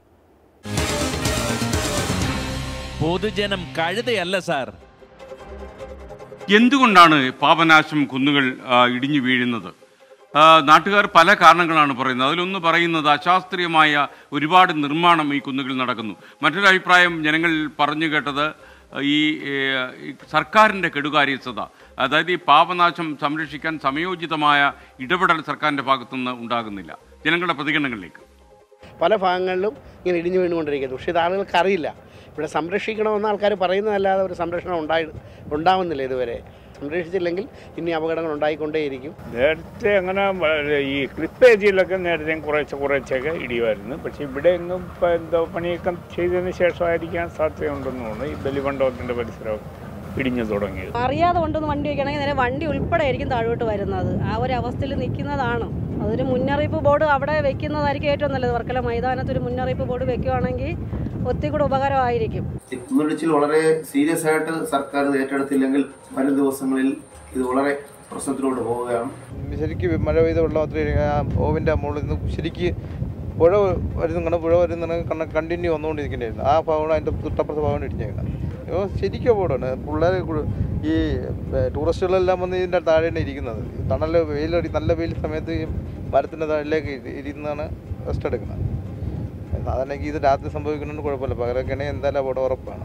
പൊതുജനം കഴുതയല്ല സാർ എന്തുകൊണ്ടാണ് പാപനാശം കുന്നുകൾ ആ, ഇടിഞ്ഞു വീഴുന്നത് ആ, നാട്ടുകാർ പല കാരണങ്ങളാണ് പറയുന്നത് അതിലൊന്ന് പറയുന്നത് അശാസ്ത്രീയമായ ഒരുപാട് നിർമ്മാണം ഈ കുന്നുകളിൽ നടക്കുന്നു മറ്റൊരു അഭിപ്രായം ജനങ്ങൾ പറഞ്ഞു കേട്ടത് ഈ ഏ, ഈ സർക്കാരിൻ്റെ കെടുകാര്യസ്ഥത അതായത് ഈ പാപനാശം സംരക്ഷിക്കാൻ സമയോചിതമായ ഇടപെടൽ സർക്കാരിൻ്റെ ഭാഗത്തുനിന്ന് ഉണ്ടാകുന്നില്ല ജനങ്ങളുടെ പ്രതികരണങ്ങളിലേക്ക് പല ഭാഗങ്ങളിലും ഇങ്ങനെ ഇടിഞ്ഞു വീണുകൊണ്ടിരിക്കുന്നത് പക്ഷേ ഇത് ആളുകൾക്ക് അറിയില്ല ഇവിടെ സംരക്ഷിക്കണമെന്ന് ആൾക്കാർ പറയുന്നതല്ലാതെ ഒരു സംരക്ഷണം ഉണ്ടായി ഉണ്ടാവുന്നില്ല ഇതുവരെ സംരക്ഷിച്ചില്ലെങ്കിൽ ഇനി അപകടങ്ങൾ ഉണ്ടായിക്കൊണ്ടേയിരിക്കും നേരത്തെ അങ്ങനെ വളരെ ഈ ക്ലിപ്പ് ഏരിയയിലൊക്കെ നേരത്തെ കുറേശ്ശെ കുറേശ്ശെയൊക്കെ ഇടിയുമായിരുന്നു പക്ഷേ ഇവിടെ ഒന്നും ഇപ്പോൾ എന്തോ പണിയൊക്കെ ചെയ്തതിന് ശേഷമായിരിക്കാൻ സാധ്യതയുണ്ടെന്ന് തോന്നുന്നു ഈ ബലിമണ്ഡപത്തിൻ്റെ പരിസരമൊക്കെ ഇടിഞ്ഞു തുടങ്ങിയത് അറിയാതെ കൊണ്ടൊന്ന് വണ്ടി വയ്ക്കണമെങ്കിൽ നേരെ വണ്ടി ഉൾപ്പെടെ ആയിരിക്കും താഴോട്ട് വരുന്നത് ആ ഒരു അവസ്ഥയിൽ നിൽക്കുന്നതാണ് അതൊരു മുന്നറിയിപ്പ് ബോർഡ് അവിടെ വെക്കുന്നതായിരിക്കും ഏറ്റവും നല്ലത് വർക്കല മൈതാനത്ത് ഒരു മുന്നറിയിപ്പ് ബോർഡ് വെക്കുകയാണെങ്കിൽ ഒത്തിരി കൂടെ ഉപകാരമായിരിക്കും കുന്നിടിച്ചിൽ വളരെ സീരിയസ് ആയിട്ട് സർക്കാർ ഇത് ഏറ്റെടുത്തില്ലെങ്കിൽ വരും ദിവസങ്ങളിൽ ഇത് വളരെ പ്രശ്നത്തിലോട്ട് പോവുകയാണ് ശരിക്കും മഴ പെയ്ത വെള്ളം അത്രയും ആ ഓവിൻ്റെ മുകളിൽ നിന്ന് ശരിക്ക് പുഴ വരുന്ന പുഴ വരുന്ന കണ്ണ കണ്ടിന്യൂ വന്നുകൊണ്ടിരിക്കുന്നതായിരുന്നു ആ ഭാഗമാണ് അതിൻ്റെ തൊട്ടപ്പുറത്തെ ഭാഗമാണ് ഇടിഞ്ഞേക്കുന്നത് അപ്പോൾ ശരിക്കും അപകടമാണ് പിള്ളേർ ഈ ടൂറിസ്റ്റുകളെല്ലാം വന്ന് ഇതിൻ്റെ താഴെയാണ് ഇരിക്കുന്നത് തണൽ വെയിലടി നല്ല വെയിൽ സമയത്ത് ഈ മരത്തിൻ്റെ താഴിലേക്ക് ഇരി- ഇരുന്നാണ് റെസ്റ്റ് എടുക്കുന്നത് സാധാരണ ഇത് രാത്രി സംഭവിക്കുന്നതുകൊണ്ട് കുഴപ്പമില്ല പകരമൊക്കെ ആണെങ്കിൽ എന്തായാലും അപകടം ഉറപ്പാണ്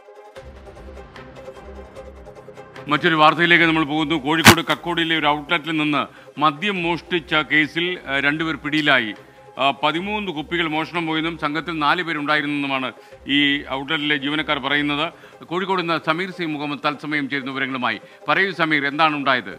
മറ്റൊരു വാർത്തയിലേക്ക് നമ്മൾ പോകുന്നു കോഴിക്കോട് കക്കോടിയിലെ ഒരു ഔട്ട്ലെറ്റിൽ നിന്ന് മദ്യം മോഷ്ടിച്ച കേസിൽ ആ, രണ്ടുപേർ പിടിയിലായി ആ, പതിമൂന്ന് കുപ്പികൾ മോഷണം പോയെന്നും സംഘത്തിൽ നാല് പേരുണ്ടായിരുന്നെന്നുമാണ് ഈ ഔട്ട്ലെറ്റിലെ ജീവനക്കാർ പറയുന്നത് കോഴിക്കോട് നിന്ന് സമീർ സി മുഹമ്മദ് തത്സമയം ചേരുന്ന വിവരങ്ങളുമായി പറയൂ സമീർ എന്താണ് ഉണ്ടായത്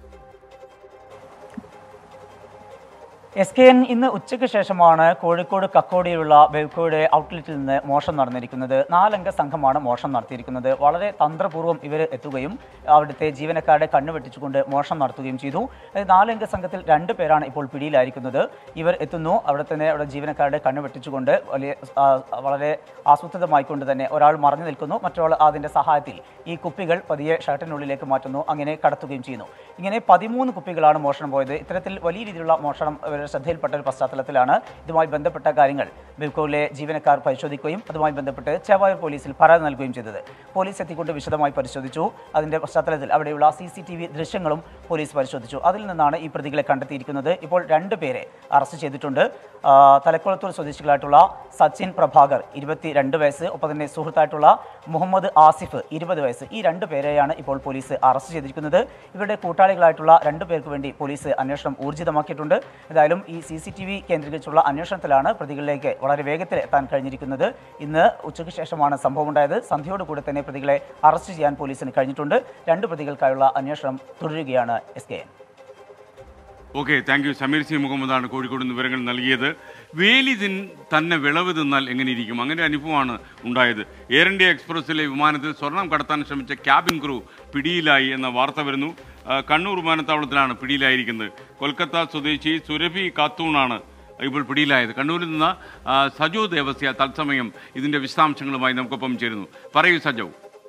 എസ് കെ എൻ ഇന്ന് ഉച്ചയ്ക്ക് ശേഷമാണ് കോഴിക്കോട് കക്കോടിയിലുള്ള ബെവ്കോയുടെ ഔട്ട്ലെറ്റിൽ നിന്ന് മോഷണം നടന്നിരിക്കുന്നത് നാലംഗ സംഘമാണ് മോഷണം നടത്തിയിരിക്കുന്നത് വളരെ തന്ത്രപൂർവ്വം ഇവർ എത്തുകയും അവിടുത്തെ ജീവനക്കാരുടെ കണ്ണു വെട്ടിച്ചുകൊണ്ട് മോഷണം നടത്തുകയും ചെയ്തു അത് നാലംഗ സംഘത്തിൽ രണ്ട് പേരാണ് ഇപ്പോൾ പിടിയിലായിരിക്കുന്നത് ഇവർ എത്തുന്നു അവിടെ തന്നെ അവിടെ ജീവനക്കാരുടെ കണ്ണു വെട്ടിച്ചുകൊണ്ട് വലിയ ആ, വളരെ ആസൂത്രിതമായിക്കൊണ്ട് തന്നെ ഒരാൾ മറഞ്ഞു നിൽക്കുന്നു മറ്റൊരാൾ അതിൻ്റെ സഹായത്തിൽ ഈ കുപ്പികൾ പതിയെ ഷർട്ടിനുള്ളിലേക്ക് മാറ്റുന്നു അങ്ങനെ കടത്തുകയും ചെയ്യുന്നു ഇങ്ങനെ പതിമൂന്ന് കുപ്പികളാണ് മോഷണം പോയത് ഇത്തരത്തിൽ വലിയ രീതിയിലുള്ള മോഷണം ഇവരുടെ ശ്രദ്ധയിൽപ്പെട്ട ഒരു പശ്ചാത്തലത്തിലാണ് ഇതുമായി ബന്ധപ്പെട്ട കാര്യങ്ങൾ ബിൽക്കോയിലെ ജീവനക്കാർ പരിശോധിക്കുകയും അതുമായി ബന്ധപ്പെട്ട് ചേവായൂർ പോലീസിൽ പരാതി നൽകുകയും ചെയ്തത് പോലീസ് എത്തിക്കൊണ്ട് വിശദമായി പരിശോധിച്ചു അതിന്റെ പശ്ചാത്തലത്തിൽ അവിടെയുള്ള സി സി ടി വി ദൃശ്യങ്ങളും പോലീസ് പരിശോധിച്ചു അതിൽ നിന്നാണ് ഈ പ്രതികളെ കണ്ടെത്തിയിരിക്കുന്നത് ഇപ്പോൾ രണ്ട് പേരെ അറസ്റ്റ് ചെയ്തിട്ടുണ്ട് ആ, തലക്കുളത്തൂർ സ്വദേശികളായിട്ടുള്ള സച്ചിൻ പ്രഭാകർ ഇരുപത്തി രണ്ട് വയസ്സ് ഒപ്പം തന്നെ സുഹൃത്തായിട്ടുള്ള മുഹമ്മദ് ആസിഫ് ഇരുപത് വയസ്സ് ഈ രണ്ട് പേരെയാണ് ഇപ്പോൾ പോലീസ് അറസ്റ്റ് ചെയ്തിരിക്കുന്നത് ഇവരുടെ കൂട്ടാളികളായിട്ടുള്ള രണ്ട് പേർക്ക് വേണ്ടി പോലീസ് അന്വേഷണം ഊർജിതമാക്കിയിട്ടുണ്ട് ഏതായാലും ഈ സി സി ടി വി കേന്ദ്രീകരിച്ചുള്ള അന്വേഷണത്തിലാണ് പ്രതികളിലേക്ക് വളരെ വേഗത്തിൽ എത്താൻ കഴിഞ്ഞിരിക്കുന്നത് ഇന്ന് ഉച്ചയ്ക്ക് ശേഷമാണ് സംഭവം ഉണ്ടായത് സന്ധ്യയോടുകൂടി തന്നെ പ്രതികളെ അറസ്റ്റ് ചെയ്യാൻ പോലീസിന് കഴിഞ്ഞിട്ടുണ്ട് രണ്ട് പ്രതികൾക്കായുള്ള അന്വേഷണം തുടരുകയാണ് S K N okay thank you Sameer C മുഹമ്മദാണ് കോഴിക്കോട് നിന്ന് വിവരങ്ങൾ നൽകിയത് വേലി തിൻ തന്നെ വിളവ് തിന്നാൽ എങ്ങനെയിരിക്കും അങ്ങനെ ഒരു അനുഭവമാണ് ഉണ്ടായത് എയർ ഇന്ത്യ എക്സ്പ്രസ്സിലെ വിമാനത്തിൽ സ്വർണം കടത്താൻ ശ്രമിച്ച ക്യാബിൻ ക്രൂ പിടിയിലായി എന്ന വാർത്ത വരുന്നു ആ, കണ്ണൂർ വിമാനത്താവളത്തിലാണ് പിടിയിലായിരിക്കുന്നത് കൊൽക്കത്ത സ്വദേശി സുരഭി കാത്തൂണാണ് ഇപ്പോൾ പിടിയിലായത് കണ്ണൂരിൽ നിന്ന് ആ, സജോ ദേവസ്യ തത്സമയം ഇതിൻ്റെ വിശദാംശങ്ങളുമായി നമുക്കൊപ്പം ചേരുന്നു പറയൂ സജോ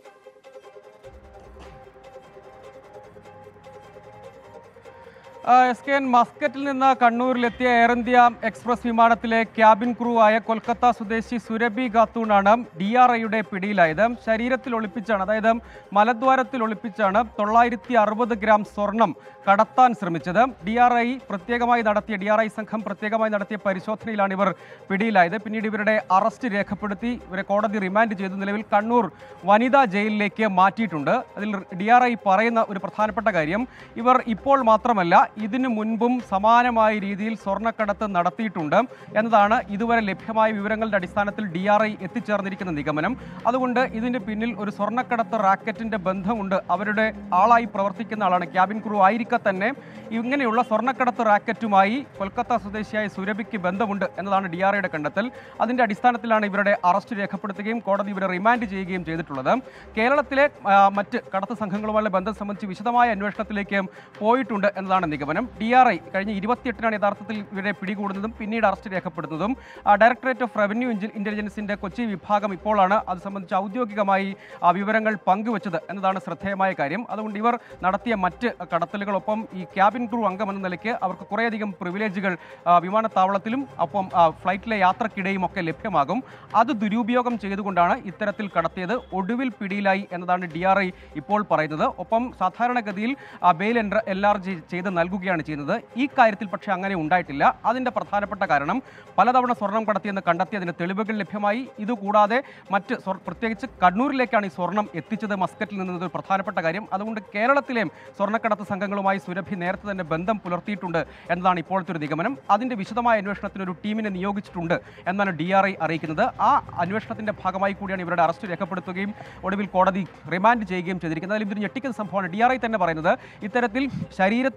എസ് കെ എൻ മസ്കറ്റിൽ നിന്ന് കണ്ണൂരിലെത്തിയ എയർ ഇന്ത്യ എക്സ്പ്രസ് വിമാനത്തിലെ ക്യാബിൻ ക്രൂ ആയ കൊൽക്കത്ത സ്വദേശി സുരഭി ഖാത്തൂണാണ് ഡി ആർ ഐയുടെ പിടിയിലായത് ശരീരത്തിൽ ഒളിപ്പിച്ചാണ് അതായത് മലദ്വാരത്തിൽ ഒളിപ്പിച്ചാണ് തൊള്ളായിരത്തി അറുപത് ഗ്രാം സ്വർണം കടത്താൻ ശ്രമിച്ചത് ഡി ആർ ഐ പ്രത്യേകമായി നടത്തിയ ഡി ആർ ഐ സംഘം പ്രത്യേകമായി നടത്തിയ പരിശോധനയിലാണ് ഇവർ പിടിയിലായത് പിന്നീട് ഇവരുടെ അറസ്റ്റ് രേഖപ്പെടുത്തി ഇവരെ കോടതി റിമാൻഡ് ചെയ്തു നിലവിൽ കണ്ണൂർ വനിതാ ജയിലിലേക്ക് മാറ്റിയിട്ടുണ്ട് അതിൽ ഡി ആർ ഐ പറയുന്ന ഒരു പ്രധാനപ്പെട്ട കാര്യം ഇവർ ഇപ്പോൾ മാത്രമല്ല ഇതിനു മുൻപും സമാനമായ രീതിയിൽ സ്വർണ്ണക്കടത്ത് നടത്തിയിട്ടുണ്ട് എന്നതാണ് ഇതുവരെ ലഭ്യമായ വിവരങ്ങളുടെ അടിസ്ഥാനത്തിൽ ഡി ആർ ഐ എത്തിച്ചേർന്നിരിക്കുന്ന നിഗമനം അതുകൊണ്ട് ഇതിന് പിന്നിൽ ഒരു സ്വർണ്ണക്കടത്ത് റാക്കറ്റിന്റെ ബന്ധമുണ്ട് അവരുടെ ആളായി പ്രവർത്തിക്കുന്ന ആളാണ് ക്യാബിൻ ക്രൂ ആയിരിക്കെ തന്നെ ഇങ്ങനെയുള്ള സ്വർണ്ണക്കടത്ത് റാക്കറ്റുമായി കൊൽക്കത്ത സ്വദേശിയായ സുരഭിക്ക് ബന്ധമുണ്ട് എന്നതാണ് ഡി ആർ ഐയുടെ കണ്ടെത്തൽ അതിന്റെ അടിസ്ഥാനത്തിലാണ് ഇവരുടെ അറസ്റ്റ് രേഖപ്പെടുത്തുകയും കോടതി ഇവരെ റിമാൻഡ് ചെയ്യുകയും ചെയ്തിട്ടുള്ളത് കേരളത്തിലെ ആ, മറ്റ് കടത്ത് സംഘങ്ങളുമായുള്ള ബന്ധം സംബന്ധിച്ച് വിശദമായ അന്വേഷണത്തിലേക്ക് പോയിട്ടുണ്ട് എന്നതാണ് നിഗമനം ഡി ആർ ഐ കഴിഞ്ഞ ഇരുപത്തിയെട്ടിനാണ് യഥാർത്ഥത്തിൽ ഇവരെ പിടികൂടുന്നതും പിന്നീട് അറസ്റ്റ് രേഖപ്പെടുത്തുന്നതും ആ, ഡയറക്ടറേറ്റ് ഓഫ് റവന്യൂ ഇൻജ- ഇന്റലിജൻസിന്റെ കൊച്ചി വിഭാഗം ഇപ്പോഴാണ് അത് സംബന്ധിച്ച് ഔദ്യോഗികമായി ആ വിവരങ്ങൾ പങ്കുവച്ചത് എന്നതാണ് ശ്രദ്ധേയമായ കാര്യം അതുകൊണ്ട് ഇവർ നടത്തിയ മറ്റ് കടത്തലുകളൊപ്പം ഈ ക്യാബിൻ ക്രൂ അംഗം എന്ന നിലയ്ക്ക് അവർക്ക് കുറേയധികം പ്രിവിലേജുകൾ ആ, വിമാനത്താവളത്തിലും ഒപ്പം ആ, ഫ്ലൈറ്റിലെ യാത്രക്കിടെയും ഒക്കെ ലഭ്യമാകും അത് ദുരുപയോഗം ചെയ്തുകൊണ്ടാണ് ഇത്തരത്തിൽ കടത്തിയത് ഒടുവിൽ പിടിയിലായി എന്നതാണ് ഡി ആർ ഐ ഇപ്പോൾ പറയുന്നത് ഒപ്പം സാധാരണഗതിയിൽ ആ, ബെയിൽ എൽ ആർ ജി ചെയ്ത് നൽകുകയാണ് ചെയ്യുന്നത് ഈ കാര്യത്തിൽ പക്ഷേ അങ്ങനെ ഉണ്ടായിട്ടില്ല അതിൻ്റെ പ്രധാനപ്പെട്ട കാരണം പലതവണ സ്വർണം കടത്തിയെന്ന് കണ്ടെത്തിയതിന് തെളിവുകൾ ലഭ്യമായി ഇതുകൂടാതെ മറ്റ് സ്വർ- പ്രത്യേകിച്ച് കണ്ണൂരിലേക്കാണ് ഈ സ്വർണം എത്തിച്ചത് മസ്കറ്റിൽ നിന്നത് ഒരു പ്രധാനപ്പെട്ട കാര്യം അതുകൊണ്ട് കേരളത്തിലെയും സ്വർണ്ണക്കടത്ത് സംഘങ്ങളുമായി സുരഭി നേരത്തെ തന്നെ ബന്ധം പുലർത്തിയിട്ടുണ്ട് എന്നതാണ് ഇപ്പോഴത്തെ ഒരു നിഗമനം അതിൻ്റെ വിശദമായ അന്വേഷണത്തിന് ഒരു ടീമിനെ നിയോഗിച്ചിട്ടുണ്ട് എന്നാണ് ഡി ആർ ഐ അറിയിക്കുന്നത് ആ അന്വേഷണത്തിന്റെ ഭാഗമായി കൂടിയാണ് ഇവരുടെ അറസ്റ്റ് രേഖപ്പെടുത്തുകയും ഒടുവിൽ കോടതി റിമാൻഡ് ചെയ്യുകയും ചെയ്തിരിക്കുന്നത് അതിൽ ഇതൊരു ഞെട്ടിക്കുന്ന സംഭവമാണ് ഡി ആർ ഐ തന്നെ പറയുന്നത് ഇത്തരത്തിൽ ശരീരത്തിൽ സ്വർണം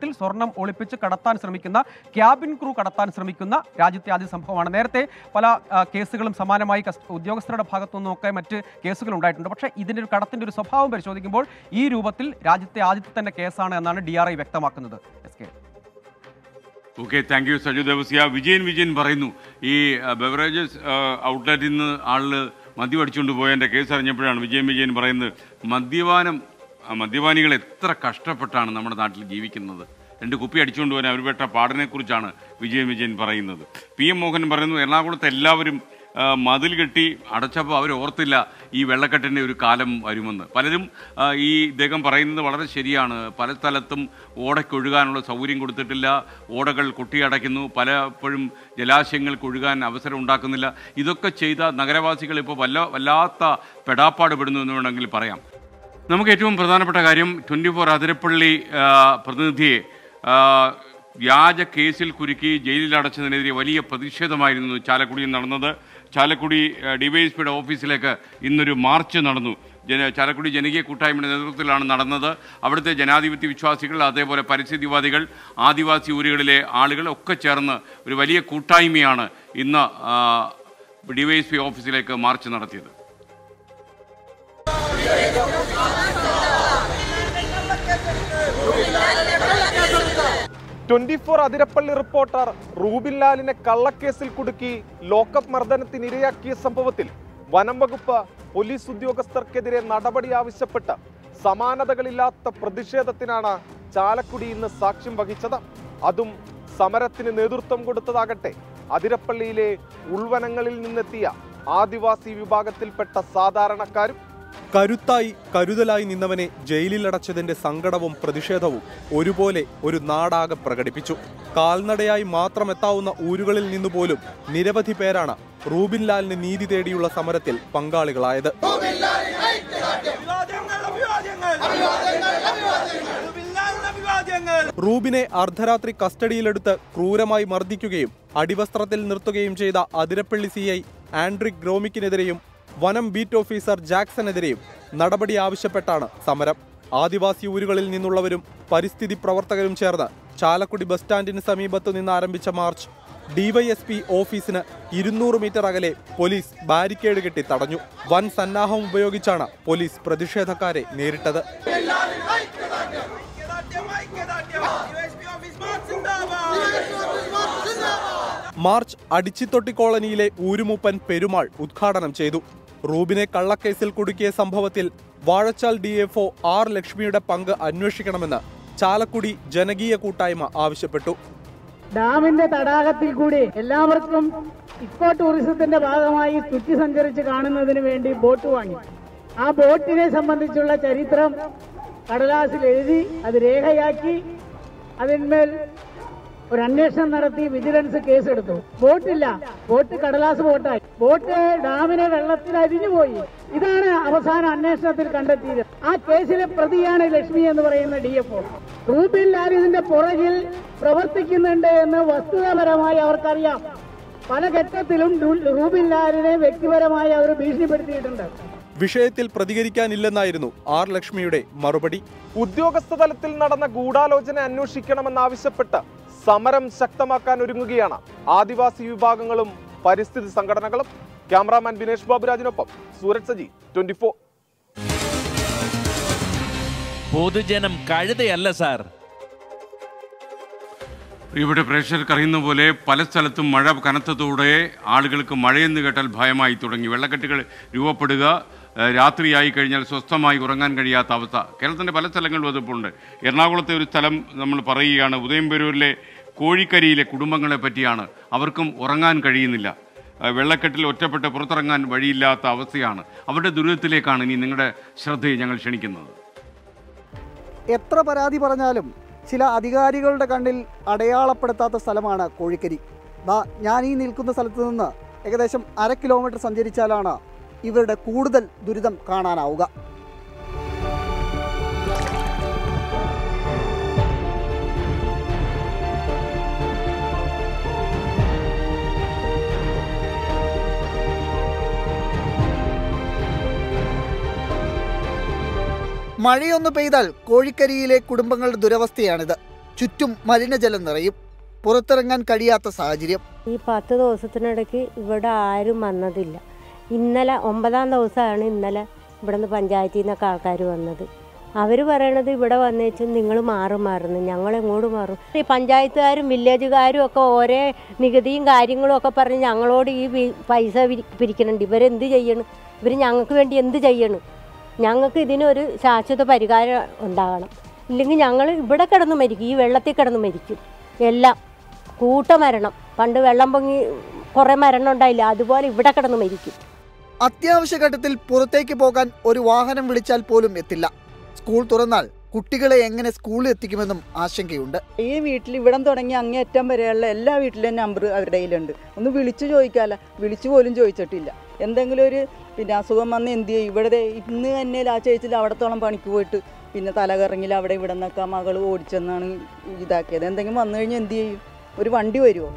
സ്വർണം ഒളിപ്പിച്ച് കടത്താൻ ശ്രമിക്കുന്ന ക്യാബിൻ ക്രൂ കടത്താൻ ശ്രമിക്കുന്ന രാജ്യത്തെ ആദ്യ സംഭവമാണ് നേരത്തെ പല ആ, കേസുകളും സമാനമായി കസ്റ്റ- ഉദ്യോഗസ്ഥരുടെ ഭാഗത്തുനിന്നൊക്കെ മറ്റ് കേസുകൾ ഉണ്ടായിട്ടുണ്ട് പക്ഷേ ഇതിൻ്റെ ഒരു കടത്തിൻ്റെ ഒരു സ്വഭാവം പരിശോധിക്കുമ്പോൾ ഈ രൂപത്തിൽ രാജ്യത്തെ ആദ്യത്തെ തന്നെ കേസാണ് എന്നാണ് ഡി ആർ ഐ വ്യക്തമാക്കുന്നത് S K okay thank you Saju Devasya Vijayan Vijayan പറയുന്നു ഈ ബെവറേജസ് ഔട്ട്ലെറ്റിൽ നിന്ന് ആള് മദ്യം അടിച്ചുകൊണ്ട് പോയതിൻ്റെ കേസ് അറിഞ്ഞപ്പോഴാണ് വിജയൻ വിജയൻ പറയുന്നത് മദ്യപാനം ആ, മദ്യപാനികൾ എത്ര കഷ്ടപ്പെട്ടാണ് നമ്മുടെ നാട്ടിൽ ജീവിക്കുന്നത് രണ്ട് കുപ്പി അടിച്ചുകൊണ്ട് പോകാൻ അവർ പെട്ട പാടിനെക്കുറിച്ചാണ് വിജയൻ വിജയൻ പറയുന്നത് പി എം മോഹൻ പറയുന്നു എറണാകുളത്ത് എല്ലാവരും ആ, മതിൽ കെട്ടി അടച്ചപ്പോൾ അവർ ഓർത്തില്ല ഈ വെള്ളക്കെട്ടിൻ്റെ ഒരു കാലം വരുമെന്ന് പലരും ആ, ഈ ഇദ്ദേഹം പറയുന്നത് വളരെ ശരിയാണ് പല സ്ഥലത്തും ഓടയ്ക്കൊഴുകാനുള്ള സൗകര്യം കൊടുത്തിട്ടില്ല ഓടകൾ കൊട്ടിയടയ്ക്കുന്നു പലപ്പോഴും ജലാശയങ്ങൾക്ക് ഒഴുകാൻ അവസരം ഉണ്ടാക്കുന്നില്ല ഇതൊക്കെ ചെയ്ത നഗരവാസികൾ ഇപ്പോൾ വല്ല വല്ലാത്ത പെടാപ്പാട് പെടുന്നു എന്ന് വേണമെങ്കിൽ പറയാം നമുക്ക് ഏറ്റവും പ്രധാനപ്പെട്ട കാര്യം ട്വൻറ്റി ഫോർ അതിരപ്പള്ളി ആ, പ്രതിനിധിയെ ആ, വ്യാജ കേസിൽ കുരുക്കി ജയിലിൽ അടച്ചതിനെതിരെ വലിയ പ്രതിഷേധമായിരുന്നു ചാലക്കുടിയിൽ നടന്നത് ചാലക്കുടി ഡിവൈഎസ്പിയുടെ ഓഫീസിലേക്ക് ഇന്നൊരു മാർച്ച് നടന്നു ജന ചാലക്കുടി ജനകീയ കൂട്ടായ്മയുടെ നേതൃത്വത്തിലാണ് നടന്നത് അവിടുത്തെ ജനാധിപത്യ വിശ്വാസികൾ അതേപോലെ പരിസ്ഥിതിവാദികൾ ആദിവാസി ഊരുകളിലെ ആളുകൾ ഒക്കെ ചേർന്ന് ഒരു വലിയ കൂട്ടായ്മയാണ് ഇന്ന് ഡിവൈഎസ്പി ഓഫീസിലേക്ക് മാർച്ച് നടത്തിയത് twenty four Athirappilly reporter Rubin ലാലിനെ കള്ളക്കേസിൽ കുടുക്കി ലോക്കപ്പ് മർദ്ദനത്തിനിരയാക്കിയ സംഭവത്തിൽ വനം വകുപ്പ് പോലീസ് ഉദ്യോഗസ്ഥർക്കെതിരെ നടപടി ആവശ്യപ്പെട്ട് സമാനതകളില്ലാത്ത പ്രതിഷേധത്തിനാണ് ചാലക്കുടി ഇന്ന് സാക്ഷ്യം വഹിച്ചത് അതും സമരത്തിന് നേതൃത്വം കൊടുത്തതാകട്ടെ അതിരപ്പള്ളിയിലെ ഉൾവനങ്ങളിൽ നിന്നെത്തിയ ആദിവാസി വിഭാഗത്തിൽപ്പെട്ട സാധാരണക്കാരും കരുത്തായി കരുതലായി നിന്നവനെ ജയിലിലടച്ചതിന്റെ സങ്കടവും പ്രതിഷേധവും ഒരുപോലെ ഒരു നാടാകെ പ്രകടിപ്പിച്ചു കാൽനടയായി മാത്രം എത്താവുന്ന ഊരുകളിൽ നിന്നുപോലും നിരവധി പേരാണ് റൂബിൻ ലാലിന് നീതി തേടിയുള്ള സമരത്തിൽ പങ്കാളികളായത് റൂബിനെ അർദ്ധരാത്രി കസ്റ്റഡിയിലെടുത്ത് ക്രൂരമായി മർദ്ദിക്കുകയും അടിവസ്ത്രത്തിൽ നിർത്തുകയും ചെയ്ത അതിരപ്പള്ളി സി ഐ ആൻഡ്രിക് ഗ്രോമിക്കിനെതിരെയും വനം ബീറ്റ് ഓഫീസർ ജാക്സണെതിരെയും നടപടി ആവശ്യപ്പെട്ടാണ് സമരം ആദിവാസി ഊരുകളിൽ നിന്നുള്ളവരും പരിസ്ഥിതി പ്രവർത്തകരും ചേർന്ന് ചാലക്കുടി ബസ് സ്റ്റാൻഡിന് സമീപത്തു നിന്ന് ആരംഭിച്ച മാർച്ച് ഡിവൈഎസ്പി ഓഫീസിന് ഇരുന്നൂറ് മീറ്റർ അകലെ പോലീസ് ബാരിക്കേഡ് കെട്ടി തടഞ്ഞു വൻ സന്നാഹം ഉപയോഗിച്ചാണ് പോലീസ് പ്രതിഷേധക്കാരെ നേരിട്ടത് മാർച്ച് അടിച്ചിത്തൊട്ടി കോളനിയിലെ ഊരുമൂപ്പൻ പെരുമാൾ ഉദ്ഘാടനം ചെയ്തു റൂബിനെ കള്ളക്കേസിൽ കുടുക്കിയ സംഭവത്തിൽ വാഴച്ചാൽ ഡി എഫ് ആർ ലക്ഷ്മിയുടെ പങ്ക് അന്വേഷിക്കണമെന്ന് ചാലക്കുടി ജനകീയ കൂട്ടായ്മ ആവശ്യപ്പെട്ടു ഡാമിന്റെ തടാകത്തിൽ കൂടി എല്ലാവർക്കും ഇക്കോ ടൂറിസത്തിന്റെ ഭാഗമായി ചുറ്റി സഞ്ചരിച്ച് കാണുന്നതിന് വേണ്ടി ബോട്ട് വാങ്ങി ആ ബോട്ടിനെ സംബന്ധിച്ചുള്ള ചരിത്രം കടലാസിൽ എഴുതി അത് രേഖയാക്കി അതിന്മേൽ ഒരു അന്വേഷണം നടത്തി വിജിലൻസ് കേസെടുത്തു ബോട്ടില്ല ബോട്ട് കടലാസ് ബോട്ടായി ബോട്ട് ഡാമിനെ വെള്ളത്തിൽ അരിഞ്ഞുപോയി ഇതാണ് അവസാന അന്വേഷണത്തിൽ കണ്ടെത്തിയത് ആ കേസിലെ പ്രതിയാണ് ലക്ഷ്മി എന്ന് പറയുന്ന D F O Rubin Lal ഇതിന്റെ പുറകിൽ പ്രവർത്തിക്കുന്നുണ്ട് എന്ന് വസ്തുതാപരമായി അവർക്കറിയാം പല ഘട്ടത്തിലും ഡു- റൂബിൻ ലാലിനെ വ്യക്തിപരമായി അവർ ഭീഷണിപ്പെടുത്തിയിട്ടുണ്ട് വിഷയത്തിൽ പ്രതികരിക്കാനില്ലെന്നായിരുന്നു ആർ ലക്ഷ്മിയുടെ മറുപടി ഉദ്യോഗസ്ഥ തലത്തിൽ നടന്ന ഗൂഢാലോചന അന്വേഷിക്കണമെന്നാവശ്യപ്പെട്ട് സമരം ശക്തമാക്കാൻ ഒരുങ്ങുകയാണ് ആദിവാസി വിഭാഗങ്ങളും പരിസ്ഥിതി സംഘടനകളും ക്യാമറാമാൻ ബിനേഷ് ബാബുരാജിനൊപ്പം സൂരജ് സജി ട്വന്റി ഫോർ പൊതുജനം കഴുതയല്ല സാർ പ്രിയപ്പെട്ട പ്രേക്ഷകർക്ക് അറിയുന്ന പോലെ പല സ്ഥലത്തും മഴ കനത്തതോടെ ആളുകൾക്ക് മഴയെന്ന് കേട്ടാൽ ഭയമായി തുടങ്ങി വെള്ളക്കെട്ടുകൾ രൂപപ്പെടുക ഏഹ് രാത്രിയായി കഴിഞ്ഞാൽ സ്വസ്ഥമായി ഉറങ്ങാൻ കഴിയാത്ത അവസ്ഥ കേരളത്തിൻ്റെ പല സ്ഥലങ്ങളിലും അതിപ്പോൾ ഉണ്ട് എറണാകുളത്തെ ഒരു സ്ഥലം നമ്മൾ പറയുകയാണ് ഉദയംപേരൂരിലെ കോഴിക്കരിയിലെ കുടുംബങ്ങളെ പറ്റിയാണ് അവർക്കും ഉറങ്ങാൻ കഴിയുന്നില്ല ഏഹ് വെള്ളക്കെട്ടിൽ ഒറ്റപ്പെട്ട് പുറത്തിറങ്ങാൻ വഴിയില്ലാത്ത അവസ്ഥയാണ് അവരുടെ ദുരിതത്തിലേക്കാണ് ഇനി നിങ്ങളുടെ ശ്രദ്ധയെ ഞങ്ങൾ ക്ഷണിക്കുന്നത് എത്ര പരാതി പറഞ്ഞാലും ചില അധികാരികളുടെ കണ്ണിൽ അടയാളപ്പെടുത്താത്ത സ്ഥലമാണ് കോഴിക്കരി ദാ ഞാൻ ഈ നിൽക്കുന്ന സ്ഥലത്ത് നിന്ന് ഏകദേശം അര കിലോമീറ്റർ സഞ്ചരിച്ചാലാണ് ഇവരുടെ കൂടുതൽ ദുരിതം കാണാനാവുക മഴയൊന്നു പെയ്താൽ കോഴിക്കരിയിലെ കുടുംബങ്ങളുടെ ദുരവസ്ഥയാണിത് ചുറ്റും മലിനജലം നിറയും പുറത്തിറങ്ങാൻ കഴിയാത്ത സാഹചര്യം ഈ പത്ത് ദിവസത്തിനിടയ്ക്ക് ഇവിടെ ആരും വന്നതില്ല ഇന്നലെ ഒമ്പതാം ദിവസമാണ് ഇന്നലെ ഇവിടുന്ന് പഞ്ചായത്തിൽ നിന്നൊക്കെ ആൾക്കാർ വന്നത് അവർ പറയണത് ഇവിടെ വന്നേച്ചു നിങ്ങൾ മാറും മാറുന്നു ഞങ്ങൾ എങ്ങോട്ട് മാറും ഈ പഞ്ചായത്തുകാരും വില്ലേജുകാരും ഒക്കെ ഓരോ നികുതിയും കാര്യങ്ങളും ഒക്കെ പറഞ്ഞ് ഞങ്ങളോട് ഈ വി- പൈസ പിരി- പിരിക്കണുണ്ട് ഇവരെന്ത് ചെയ്യണം ഇവർ ഞങ്ങൾക്ക് വേണ്ടി എന്ത് ചെയ്യണം ഞങ്ങൾക്ക് ഇതിനൊരു ശാശ്വത പരിഹാരം ഉണ്ടാകണം ഇല്ലെങ്കിൽ ഞങ്ങൾ ഇവിടെ കിടന്ന് മരിക്കും ഈ വെള്ളത്തിൽ കിടന്ന് മരിക്കും എല്ലാം കൂട്ടമരണം പണ്ട് വെള്ളം പൊങ്ങി കുറേ മരണം ഉണ്ടായില്ല അതുപോലെ ഇവിടെ കിടന്ന് മരിക്കും അത്യാവശ്യ ഘട്ടത്തിൽ പുറത്തേക്ക് പോകാൻ ഒരു വാഹനം വിളിച്ചാൽ പോലും എത്തില്ല സ്കൂൾ തുറന്നാൽ കുട്ടികളെ എങ്ങനെ സ്കൂളിൽ എത്തിക്കുമെന്നും ആശങ്കയുണ്ട് ഈ വീട്ടിൽ ഇവിടം തുടങ്ങി അങ്ങേയറ്റം വരെയുള്ള എല്ലാ വീട്ടിലെയും നമ്പർ അവരുടെ കയ്യിലുണ്ട് ഒന്ന് വിളിച്ചു ചോദിക്കാമല്ല വിളിച്ചു പോലും ചോദിച്ചിട്ടില്ല എന്തെങ്കിലും ഒരു പിന്നെ അസുഖം വന്ന് എന്ത് ചെയ്യും ഇവിടെ ദേ ഇന്ന് തന്നെ ആ ചേച്ചിൽ അവിടത്തോളം പണിക്ക് പോയിട്ട് പിന്നെ തലകറങ്ങിൽ അവിടെ ഇവിടെ നിന്നൊക്കെ ആ മകൾ ഓടിച്ചെന്നാണ് ഇതാക്കിയത് എന്തെങ്കിലും വന്നു കഴിഞ്ഞാൽ എന്ത് ചെയ്യും ഒരു വണ്ടി വരുമോ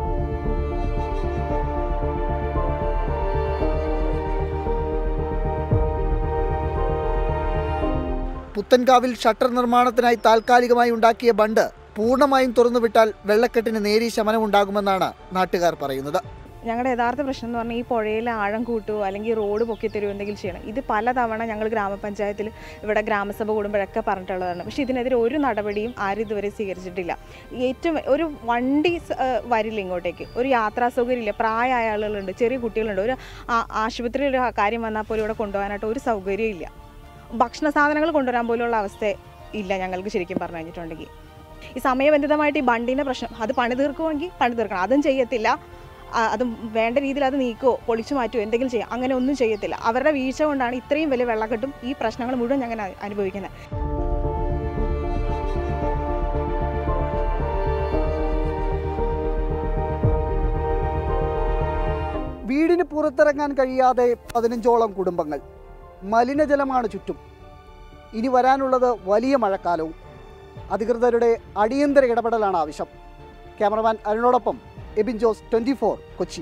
പുത്തൻകാവിൽ ഷട്ടർ നിർമ്മാണത്തിനായി താൽക്കാലികമായി ഉണ്ടാക്കിയ ബണ്ട് പൂർണ്ണമായും തുറന്നുവിട്ടാൽ വെള്ളക്കെട്ടിന് നേരിയ ശമനമുണ്ടാകുമെന്നാണ് നാട്ടുകാർ പറയുന്നത് ഞങ്ങളുടെ യഥാർത്ഥ പ്രശ്നം എന്ന് പറഞ്ഞാൽ ഈ പുഴയിലെ ആഴം കൂട്ടുകയോ അല്ലെങ്കിൽ റോഡ് പൊക്കി തരുമോ എന്തെങ്കിലും ചെയ്യണം ഇത് പലതവണ ഞങ്ങൾ ഗ്രാമപഞ്ചായത്തിൽ ഇവിടെ ഗ്രാമസഭ കൂടുമ്പോഴൊക്കെ പറഞ്ഞിട്ടുള്ളതാണ് പക്ഷേ ഇതിനെതിരെ ഒരു നടപടിയും ആരും ഇതുവരെ സ്വീകരിച്ചിട്ടില്ല ഏറ്റവും ഒരു വണ്ടി സ- ഏഹ് വരില്ല ഇങ്ങോട്ടേക്ക് ഒരു യാത്രാ സൗകര്യം ഇല്ല പ്രായമായ ആളുകളുണ്ട് ചെറിയ കുട്ടികളുണ്ട് ഒരു ആ- ആശുപത്രിയിൽ ഒരു കാര്യം വന്നാൽ പോലും ഇവിടെ കൊണ്ടുപോകാനായിട്ട് ഒരു സൗകര്യവും ഇല്ല ഭക്ഷണ സാധനങ്ങൾ കൊണ്ടുവരാൻ പോലുള്ള അവസ്ഥ ഇല്ല ഞങ്ങൾക്ക് ശരിക്കും പറഞ്ഞു കഴിഞ്ഞിട്ടുണ്ടെങ്കിൽ ഈ സമയബന്ധിതമായിട്ട് ഈ ബണ്ടിൻ്റെ പ്രശ്നം അത് പണി തീർക്കുമെങ്കിൽ പണി തീർക്കണം അതും ചെയ്യത്തില്ല ആ, അത് വേണ്ട രീതിയിൽ അത് നീക്കോ പൊളിച്ചു മാറ്റുമോ എന്തെങ്കിലും ചെയ്യാം അങ്ങനെ ഒന്നും ചെയ്യത്തില്ല അവരുടെ വീഴ്ച കൊണ്ടാണ് ഇത്രയും വലിയ വെള്ളക്കെട്ടും ഈ പ്രശ്നങ്ങൾ മുഴുവൻ ഞങ്ങൾ അനു- അനുഭവിക്കുന്നത് വീടിന് പുറത്തിറങ്ങാൻ കഴിയാതെ പതിനഞ്ചോളം കുടുംബങ്ങൾ മലിനജലമാണ് ചുറ്റും ഇനി വരാനുള്ളത് വലിയ മഴക്കാലവും അധികൃതരുടെ അടിയന്തര ഇടപെടലാണ് ആവശ്യം ക്യാമറമാൻ അരുണോടൊപ്പം എബിൻ ജോസ് ട്വന്റി കൊച്ചി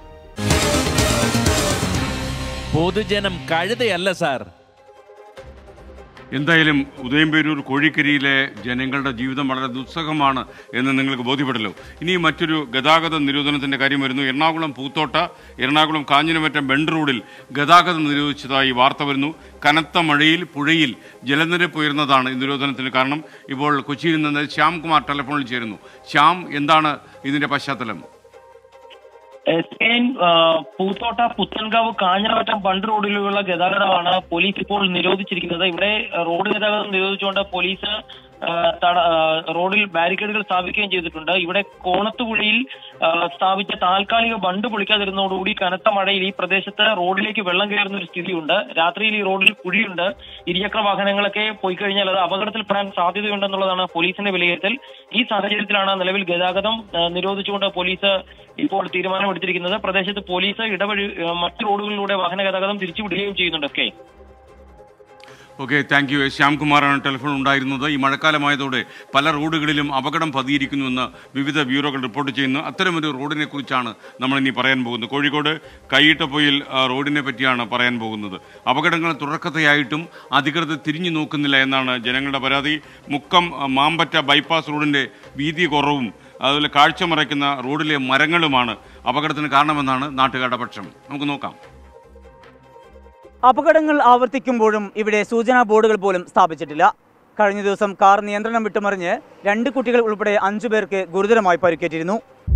പൊതുജനം കഴുതയല്ല സാർ എന്തായാലും ഉദയംപേരൂർ കോഴിക്കരിയിലെ ജനങ്ങളുടെ ജീവിതം വളരെ ദുസ്സഹമാണ് എന്ന് നിങ്ങൾക്ക് ബോധ്യപ്പെട്ടല്ലോ ഇനി മറ്റൊരു ഗതാഗത നിരോധനത്തിന്റെ കാര്യം വരുന്നു എറണാകുളം പൂത്തോട്ട എറണാകുളം കാഞ്ഞിരമറ്റം ബെണ്ട് റോഡിൽ ഗതാഗതം നിരോധിച്ചതായി വാർത്ത വരുന്നു കനത്ത മഴയിൽ പുഴയിൽ ജലനിരപ്പ് ഉയർന്നതാണ് ഈ നിരോധനത്തിന് കാരണം ഇപ്പോൾ കൊച്ചിയിൽ നിന്ന് ശ്യാം കുമാർ ടെലിഫോണിൽ ചേരുന്നു ശ്യാം എന്താണ് ഇതിന്റെ പശ്ചാത്തലം എസ്കെൻ പൂത്തോട്ട പുത്തൻകാവ് കാഞ്ഞിരമറ്റം ബണ്ട് റോഡിലുള്ള ഗതാഗതമാണ് പോലീസ് ഇപ്പോൾ നിരോധിച്ചിരിക്കുന്നത് ഇവിടെ റോഡ് ഗതാഗതം നിരോധിച്ചുകൊണ്ട് പോലീസ് ആ, തട- ആ, റോഡിൽ ബാരിക്കേഡുകൾ സ്ഥാപിക്കുകയും ചെയ്തിട്ടുണ്ട് ഇവിടെ കോണത്തുകുഴിയിൽ ആ, സ്ഥാപിച്ച താൽക്കാലിക ബണ്ട് പൊളിക്കാതിരുന്നതോടുകൂടി കനത്ത മഴയിൽ ഈ പ്രദേശത്ത് റോഡിലേക്ക് വെള്ളം കയറുന്ന ഒരു സ്ഥിതിയുണ്ട് രാത്രിയിൽ ഈ റോഡിൽ കുഴിയുണ്ട് ഇരുചക്ര വാഹനങ്ങളൊക്കെ പോയി കഴിഞ്ഞാൽ അത് അപകടത്തിൽപ്പെടാൻ സാധ്യതയുണ്ടെന്നുള്ളതാണ് പോലീസിന്റെ വിലയിരുത്തൽ ഈ സാഹചര്യത്തിലാണ് നിലവിൽ ഗതാഗതം ആ, നിരോധിച്ചുകൊണ്ട് പോലീസ് ഇപ്പോൾ തീരുമാനമെടുത്തിരിക്കുന്നത് പ്രദേശത്ത് പോലീസ് ഇടവഴി ആ, മറ്റ് റോഡുകളിലൂടെ വാഹന ഗതാഗതം തിരിച്ചുവിടുകയും ചെയ്യുന്നുണ്ട് ഒക്കെ ഓക്കെ താങ്ക് യു ശ്യാംകുമാറാണ് ടെലിഫോൺ ഉണ്ടായിരുന്നത് ഈ മഴക്കാലമായതോടെ പല റോഡുകളിലും അപകടം പതിയിരിക്കുന്നുവെന്ന് വിവിധ ബ്യൂറോകൾ റിപ്പോർട്ട് ചെയ്യുന്നു അത്തരമൊരു റോഡിനെ കുറിച്ചാണ് നമ്മൾ ഇനി പറയാൻ പോകുന്നത് കോഴിക്കോട് കൈയിട്ടപ്പൊയിൽ ആ, റോഡിനെ പറ്റിയാണ് പറയാൻ പോകുന്നത് അപകടങ്ങൾ തുടക്കത്തെയായിട്ടും അധികൃതർ തിരിഞ്ഞു നോക്കുന്നില്ല എന്നാണ് ജനങ്ങളുടെ പരാതി മുക്കം ആ, മാമ്പറ്റ ബൈപ്പാസ് റോഡിന്റെ വീതി കുറവും അതുപോലെ കാഴ്ച മറയ്ക്കുന്ന റോഡിലെ മരങ്ങളുമാണ് അപകടത്തിന് കാരണമെന്നാണ് നാട്ടുകാരുടെ പക്ഷം നമുക്ക് നോക്കാം അപകടങ്ങൾ ആവർത്തിക്കുമ്പോഴും ഇവിടെ സൂചനാ ബോർഡുകൾ പോലും സ്ഥാപിച്ചിട്ടില്ല കഴിഞ്ഞ ദിവസം കാർ നിയന്ത്രണം വിട്ടുമറിഞ്ഞ് രണ്ട് കുട്ടികൾ ഉൾപ്പെടെ അഞ്ചു പേർക്ക് ഗുരുതരമായി പരിക്കേറ്റിരുന്നു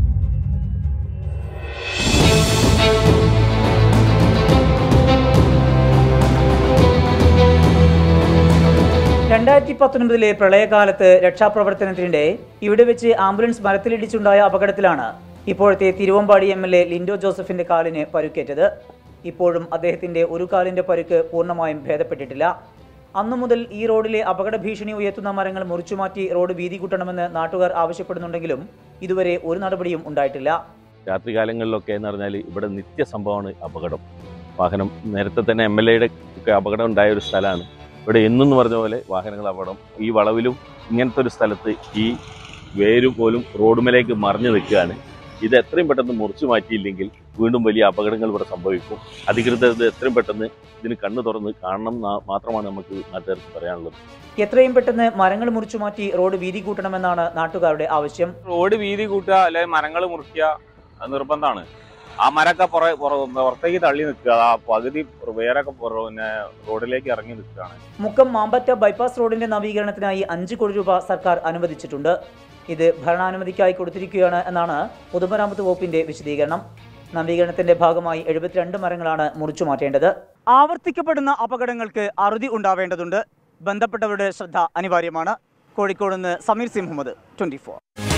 രണ്ടായിരത്തി പത്തൊൻപതിലെ പ്രളയകാലത്ത് രക്ഷാപ്രവർത്തനത്തിനിടെ ഇവിടെ വെച്ച് ആംബുലൻസ് മരത്തിലിടിച്ചുണ്ടായ അപകടത്തിലാണ് ഇപ്പോഴത്തെ Thiruvambady M L A Lindo ജോസഫിന്റെ കാലിന് പരുക്കേറ്റത് ഇപ്പോഴും അദ്ദേഹത്തിന്റെ ഒരു കാലിന്റെ പരുക്ക് പൂർണ്ണമായും ഭേദപ്പെട്ടിട്ടില്ല അന്നു മുതൽ ഈ റോഡിലെ അപകട ഭീഷണി ഉയർത്തുന്ന മരങ്ങൾ മുറിച്ചുമാറ്റി റോഡ് വീതി കൂട്ടണമെന്ന് നാട്ടുകാർ ആവശ്യപ്പെടുന്നുണ്ടെങ്കിലും ഇതുവരെ ഒരു നടപടിയും ഉണ്ടായിട്ടില്ല രാത്രികാലങ്ങളിലൊക്കെ എന്ന് പറഞ്ഞാൽ ഇവിടെ നിത്യസംഭവമാണ് അപകടം വാഹനം നേരത്തെ തന്നെ എം എൽ എയുടെ ഒക്കെ അപകടം ഉണ്ടായ ഒരു സ്ഥലമാണ് ഇവിടെ എന്നെന്ന് പറഞ്ഞ പോലെ വാഹനങ്ങൾ അപകടം ഈ വളവിലും ഇങ്ങനത്തെ ഒരു സ്ഥലത്ത് ഈ വേര് പോലും റോഡുമേലേക്ക് മറിഞ്ഞു നിൽക്കുകയാണ് ഇത് എത്രയും പെട്ടെന്ന് മുറിച്ചു മാറ്റിയില്ലെങ്കിൽ വീണ്ടും വലിയ അപകടങ്ങൾ ഇവിടെ സംഭവിക്കും അധികൃതർ ഇത് എത്രയും പെട്ടെന്ന് ഇതിന് കണ്ണു തുറന്ന് കാണണം എന്ന് മാത്രമാണ് നമുക്ക് നാട്ടുകാർക്ക് പറയാനുള്ളത് എത്രയും പെട്ടെന്ന് മരങ്ങൾ മുറിച്ചു മാറ്റി റോഡ് വീതി കൂട്ടണമെന്നാണ് നാട്ടുകാരുടെ ആവശ്യം റോഡ് വീതി കൂട്ടുക അല്ലെങ്കിൽ മരങ്ങൾ മുറിക്കുക അത് നിർബന്ധമാണ് ആ മരമൊക്കെ പുറ പുറ- പുറത്തേക്ക് തള്ളി നിൽക്കുക ആ പകുതി വേരൊക്കെ പുറ- പിന്നെ റോഡിലേക്ക് ഇറങ്ങി നിൽക്കുകയാണ് മുക്കം മാമ്പറ്റ ബൈപ്പാസ് റോഡിന്റെ നവീകരണത്തിനായി അഞ്ച് കോടി രൂപ സർക്കാർ അനുവദിച്ചിട്ടുണ്ട് ഇത് ഭരണാനുമതിക്കായി കൊടുത്തിരിക്കുകയാണ് എന്നാണ് പൊതുമരാമത്ത് വകുപ്പിന്റെ വിശദീകരണം നവീകരണത്തിന്റെ ഭാഗമായി എഴുപത്തിരണ്ട് മരങ്ങളാണ് മുറിച്ചു മാറ്റേണ്ടത് ആവർത്തിക്കപ്പെടുന്ന അപകടങ്ങൾക്ക് അറുതി ഉണ്ടാവേണ്ടതുണ്ട് ബന്ധപ്പെട്ടവരുടെ ശ്രദ്ധ അനിവാര്യമാണ് കോഴിക്കോട് നിന്ന് Sameer C Muhammad twenty four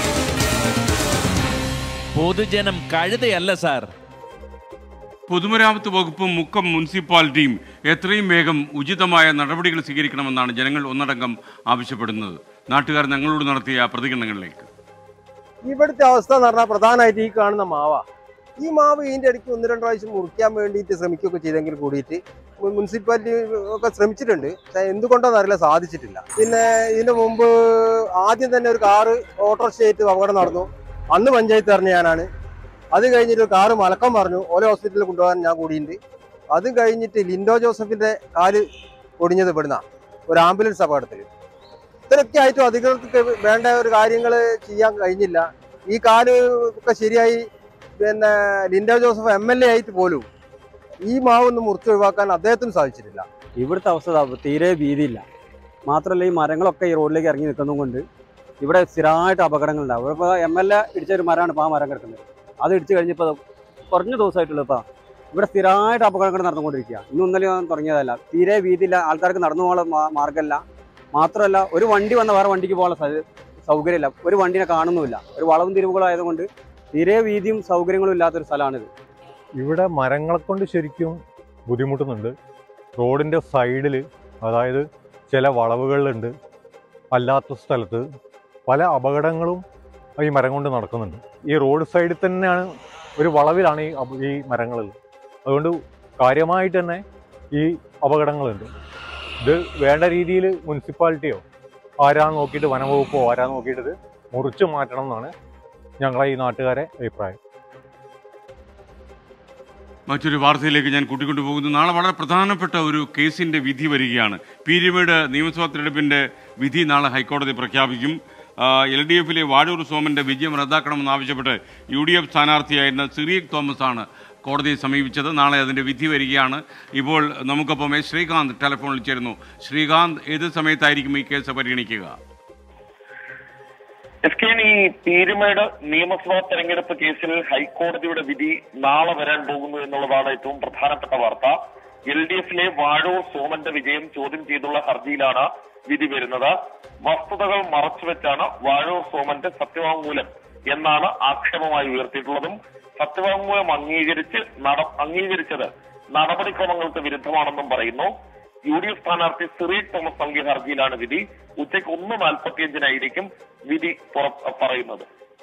പൊതുജനം കഴുതയല്ല സാർ പൊതുമരാമത്ത് വകുപ്പും മുക്കം മുനിസിപ്പാലിറ്റിയും എത്രയും വേഗം ഉചിതമായ നടപടികൾ സ്വീകരിക്കണമെന്നാണ് ജനങ്ങൾ ഒന്നടങ്കം ആവശ്യപ്പെടുന്നത് നാട്ടുകാർ ഞങ്ങളോട് നടത്തിയ പ്രതികരണങ്ങളിലേക്ക് ഇവിടുത്തെ അവസ്ഥ എന്ന് പറഞ്ഞാൽ പ്രധാനമായിട്ട് ഈ കാണുന്ന മാവ ഈ മാവ് ഇതിൻ്റെ ഇടയ്ക്ക് ഒന്ന് രണ്ട് പ്രാവശ്യം മുറിക്കാൻ വേണ്ടിയിട്ട് ശ്രമിക്കുകയൊക്കെ ചെയ്തെങ്കിൽ കൂടിയിട്ട് മു- മുനിസിപ്പാലിറ്റി ഒക്കെ ശ്രമിച്ചിട്ടുണ്ട് പക്ഷെ എന്തുകൊണ്ടാണെന്ന് അറിയില്ല സാധിച്ചിട്ടില്ല പിന്നെ ഇതിന് മുമ്പ് ആദ്യം തന്നെ ഒരു കാറ് ഓട്ടോറിക്ഷയായിട്ട് അപകടം നടന്നു അന്ന് പഞ്ചായത്ത് അറിഞ്ഞ ഞാനാണ് അത് കഴിഞ്ഞിട്ട് ഒരു കാറ് മലക്കം പറഞ്ഞു ഓരോ ഹോസ്പിറ്റലിൽ കൊണ്ടുപോകാൻ ഞാൻ കൂടിയിട്ടുണ്ട് അതും കഴിഞ്ഞിട്ട് ലിൻഡോ ജോസഫിന്റെ കാല് ഒടിഞ്ഞത് ഇവിടുന്ന ഒരു ആംബുലൻസ് അപകടത്തിൽ ഇത്രയൊക്കെ ആയിട്ടും അധികൃതർക്ക് വേണ്ട ഒരു കാര്യങ്ങൾ ചെയ്യാൻ കഴിഞ്ഞില്ല ഈ കാല് ഒക്കെ ശരിയായി പിന്നെ Lindo Joseph M L A ആയിട്ട് പോലും ഈ മാവൊന്ന് മുറിച്ച് ഒഴിവാക്കാൻ അദ്ദേഹത്തിന് സാധിച്ചിട്ടില്ല ഇവിടുത്തെ അവസ്ഥ ദാ തീരെ വീതിയില്ല മാത്രമല്ല ഈ മരങ്ങളൊക്കെ ഈ റോഡിലേക്ക് ഇറങ്ങി നിൽക്കുന്നതും കൊണ്ട് ഇവിടെ സ്ഥിരമായിട്ട് അപകടങ്ങളുണ്ടാവും ഇവിടെ ഇപ്പോൾ എം എൽ എ ഇടിച്ച ഒരു മരമാണ് ഇപ്പോൾ ആ മരം കിടക്കുന്നത് അത് ഇടിച്ച് കഴിഞ്ഞപ്പോൾ കുറഞ്ഞ ദിവസമായിട്ടുള്ളൂ ഇപ്പോൾ ഇവിടെ സ്ഥിരമായിട്ട് അപകടങ്ങൾ നടന്നുകൊണ്ടിരിക്കുക ഇന്നും ഇന്നലെ ഒന്നും തുടങ്ങിയതല്ല തീരെ വീതിയില്ല ആൾക്കാർക്ക് നടന്നു പോകാനുള്ള മാ- മാർഗ്ഗമില്ല മാത്രമല്ല ഒരു വണ്ടി വന്ന വേറെ വണ്ടിക്ക് പോകാനുള്ള സൗ- സൗകര്യമില്ല ഒരു വണ്ടിനെ കാണുന്നുമില്ല ഒരു വളവും തിരിവുകളും ആയതുകൊണ്ട് തീരെ വീതിയും സൗകര്യങ്ങളും ഇല്ലാത്തൊരു സ്ഥലമാണിത് ഇവിടെ മരങ്ങളെ കൊണ്ട് ശരിക്കും ബുദ്ധിമുട്ടുന്നുണ്ട് റോഡിൻ്റെ സൈഡിൽ അതായത് ചില വളവുകളിലുണ്ട് അല്ലാത്ത സ്ഥലത്ത് പല അപകടങ്ങളും ഈ മരം കൊണ്ട് നടക്കുന്നുണ്ട് ഈ റോഡ് സൈഡിൽ തന്നെയാണ് ഒരു വളവിലാണ് ഈ അപ- ഈ മരങ്ങളുള്ളത് അതുകൊണ്ട് കാര്യമായിട്ട് തന്നെ ഈ അപകടങ്ങളുണ്ട് ഇത് വേണ്ട രീതിയിൽ മുനിസിപ്പാലിറ്റിയോ ആരാന്ന് നോക്കിയിട്ട് വനംവകുപ്പോ ആരാന്ന് നോക്കിയിട്ട് ഇത് മുറിച്ചു മാറ്റണം എന്നാണ് ഞങ്ങളെ ഈ നാട്ടുകാരെ അഭിപ്രായം മറ്റൊരു വാർത്തയിലേക്ക് ഞാൻ കൂട്ടിക്കൊണ്ടു പോകുന്നു നാളെ വളരെ പ്രധാനപ്പെട്ട ഒരു കേസിന്റെ വിധി വരികയാണ് പീരിമേട് നിയമസഭാ തെരഞ്ഞെടുപ്പിന്റെ വിധി നാളെ ഹൈക്കോടതി പ്രഖ്യാപിക്കും എൽ ഡി എഫിലെ വാഴൂർ സോമന്റെ വിജയം റദ്ദാക്കണമെന്നാവശ്യപ്പെട്ട് യു ഡി എഫ് സ്ഥാനാർത്ഥിയായിരുന്ന സിറിയക് തോമസ് ആണ് കോടതിയെ സമീപിച്ചത് നാളെ അതിന്റെ വിധി വരികയാണ് ഇപ്പോൾ നമുക്കൊപ്പം എസ് ശ്രീകാന്ത് ടെലിഫോണിൽ ചേരുന്നു ശ്രീകാന്ത് ഏത് സമയത്തായിരിക്കും ഈ കേസ് പരിഗണിക്കുക എസ് കെ ഈ പീരുമേട് നിയമസഭാ തെരഞ്ഞെടുപ്പ് കേസിൽ ഹൈക്കോടതിയുടെ വിധി നാളെ വരാൻ പോകുന്നു എന്നുള്ളതാണ് ഏറ്റവും പ്രധാനപ്പെട്ട വാർത്ത എൽ ഡി എഫിലെ വാഴൂർ സോമന്റെ വിജയം ചോദ്യം ചെയ്തുള്ള ഹർജിയിലാണ് വിധി വരുന്നത് വസ്തുതകൾ മറച്ചുവെച്ചാണ് വാഴൂർ സോമന്റെ സത്യവാങ്മൂലം എന്നാണ് ആക്ഷേപമായി ഉയർത്തിയിട്ടുള്ളതും സത്യവാങ്മൂലം അംഗീകരിച്ച് നട അംഗീകരിച്ചത് നടപടിക്രമങ്ങൾക്ക് വിരുദ്ധമാണെന്നും പറയുന്നു യു ഡി എഫ് സ്ഥാനാർത്ഥി സിറി തോമസ് നൽകിയ ഹർജിയിലാണ് വിധി ഉച്ചയ്ക്ക് ഒന്ന് നാൽപ്പത്തിയഞ്ചിനായിരിക്കും വിധി പുറ പറയുന്നത്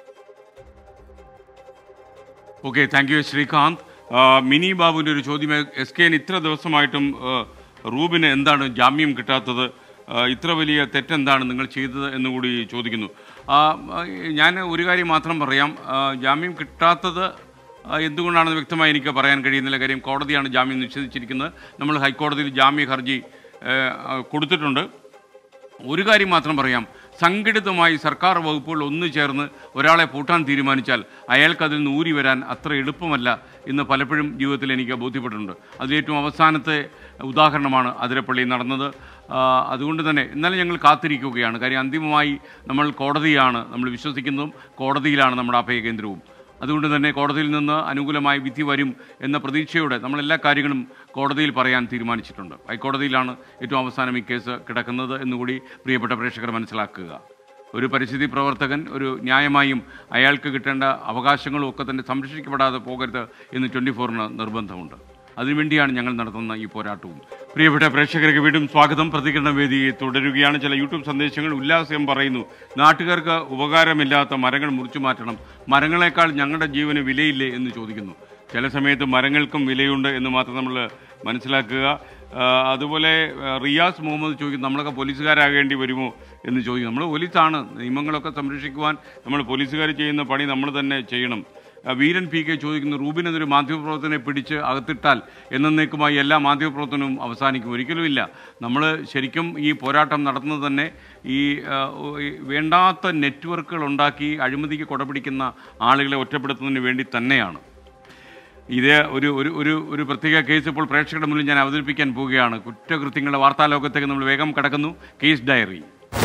ഓക്കെ താങ്ക് യു ശ്രീകാന്ത് ആ, മിനി ബാബുവിൻ്റെ ഒരു ചോദ്യം എസ് കെ ഇത്ര ദിവസമായിട്ടും ആ, റൂബിന് എന്താണ് ജാമ്യം കിട്ടാത്തത് ആ, ഇത്ര വലിയ തെറ്റെന്താണ് നിങ്ങൾ ചെയ്തത് എന്ന് കൂടി ചോദിക്കുന്നു ആ, ആ, ഞാൻ ഒരു കാര്യം മാത്രം പറയാം ആ, ജാമ്യം കിട്ടാത്തത് ആ, എന്തുകൊണ്ടാണെന്ന് വ്യക്തമായി എനിക്ക് പറയാൻ കഴിയുന്നില്ല കാര്യം കോടതിയാണ് ജാമ്യം നിഷേധിച്ചിരിക്കുന്നത് നമ്മൾ ഹൈക്കോടതിയിൽ ജാമ്യ ഹർജി ഏ, ആ, കൊടുത്തിട്ടുണ്ട് ഒരു കാര്യം മാത്രം പറയാം സംഘടിതമായി സർക്കാർ വകുപ്പുകൾ ഒന്നു ചേർന്ന് ഒരാളെ പൂട്ടാൻ തീരുമാനിച്ചാൽ അയാൾക്ക് അതിൽ നിന്ന് ഊരി വരാൻ അത്ര എളുപ്പമല്ല എന്ന് പലപ്പോഴും ജീവിതത്തിൽ എനിക്ക് ബോധ്യപ്പെട്ടിട്ടുണ്ട് അതിലേറ്റവും അവസാനത്തെ ഉദാഹരണമാണ് അതിരപ്പള്ളി നടന്നത് ആ, അതുകൊണ്ട് തന്നെ ഇന്നലെ ഞങ്ങൾ കാത്തിരിക്കുകയാണ് കാര്യം അന്തിമമായി നമ്മൾ കോടതിയാണ് നമ്മൾ വിശ്വസിക്കുന്നതും കോടതിയിലാണ് നമ്മുടെ അഭയ കേന്ദ്രവും അതുകൊണ്ട് തന്നെ കോടതിയിൽ നിന്ന് അനുകൂലമായ വിധി വരും എന്ന പ്രതീക്ഷയോടെ നമ്മൾ എല്ലാ കാര്യങ്ങളും കോടതിയിൽ പറയാൻ തീരുമാനിച്ചിട്ടുണ്ട് ഹൈക്കോടതിയിലാണ് ഏറ്റവും അവസാനം ഈ കേസ് കിടക്കുന്നത് എന്നുകൂടി പ്രിയപ്പെട്ട പ്രേക്ഷകർ മനസ്സിലാക്കുക ഒരു പരിസ്ഥിതി പ്രവർത്തകൻ ഒരു ന്യായമായും അയാൾക്ക് കിട്ടേണ്ട അവകാശങ്ങളും ഒക്കെ തന്നെ സംരക്ഷിക്കപ്പെടാതെ പോകരുത് എന്ന് ട്വൻറ്റി ഫോറിന് നിർബന്ധമുണ്ട് അതിനുവേണ്ടിയാണ് ഞങ്ങൾ നടത്തുന്ന ഈ പോരാട്ടവും പ്രിയപ്പെട്ട പ്രേക്ഷകർക്ക് വീണ്ടും സ്വാഗതം പ്രതികരണ വേദി തുടരുകയാണ് ചില യൂട്യൂബ് സന്ദേശങ്ങൾ ഉല്ലാസം പറയുന്നു നാട്ടുകാർക്ക് ഉപകാരമില്ലാത്ത മരങ്ങൾ മുറിച്ചു മാറ്റണം മരങ്ങളെക്കാൾ ഞങ്ങളുടെ ജീവന് വിലയില്ലേ എന്ന് ചോദിക്കുന്നു ചില സമയത്ത് മരങ്ങൾക്കും വിലയുണ്ട് എന്ന് മാത്രം നമ്മൾ മനസ്സിലാക്കുക ആ, അതുപോലെ ആ, റിയാസ് മുഹമ്മദ് ചോദിക്കുന്നു നമ്മളൊക്കെ പോലീസുകാരാകേണ്ടി വരുമോ എന്ന് ചോദിക്കും നമ്മൾ പോലീസാണ് നിയമങ്ങളൊക്കെ സംരക്ഷിക്കുവാൻ നമ്മൾ പോലീസുകാർ ചെയ്യുന്ന പണി നമ്മൾ തന്നെ ചെയ്യണം ആ, വീരൻ പി കെ ചോദിക്കുന്നു റൂബിൻ എന്നൊരു മാധ്യമപ്രവർത്തനെ പിടിച്ച് അകത്തിട്ടാൽ എന്നേക്കുമായി എല്ലാ മാധ്യമപ്രവർത്തനവും അവസാനിക്കും ഒരിക്കലുമില്ല നമ്മൾ ശരിക്കും ഈ പോരാട്ടം നടത്തുന്നത് തന്നെ ഈ ആ, ഈ വേണ്ടാത്ത നെറ്റ്വർക്കുകൾ ഉണ്ടാക്കി അഴിമതിക്ക് കൊടപിടിക്കുന്ന ആളുകളെ ഒറ്റപ്പെടുത്തുന്നതിന് വേണ്ടി തന്നെയാണ് ഇത് ഒരു ഒരു ഒരു ഒരു പ്രത്യേക കേസ് ഇപ്പോൾ പ്രേക്ഷകരുടെ മുന്നിൽ ഞാൻ അവതരിപ്പിക്കാൻ പോവുകയാണ് കുറ്റകൃത്യങ്ങളുടെ വാർത്താലോകത്തേക്ക് നമ്മൾ വേഗം കടക്കുന്നു കേസ് ഡയറി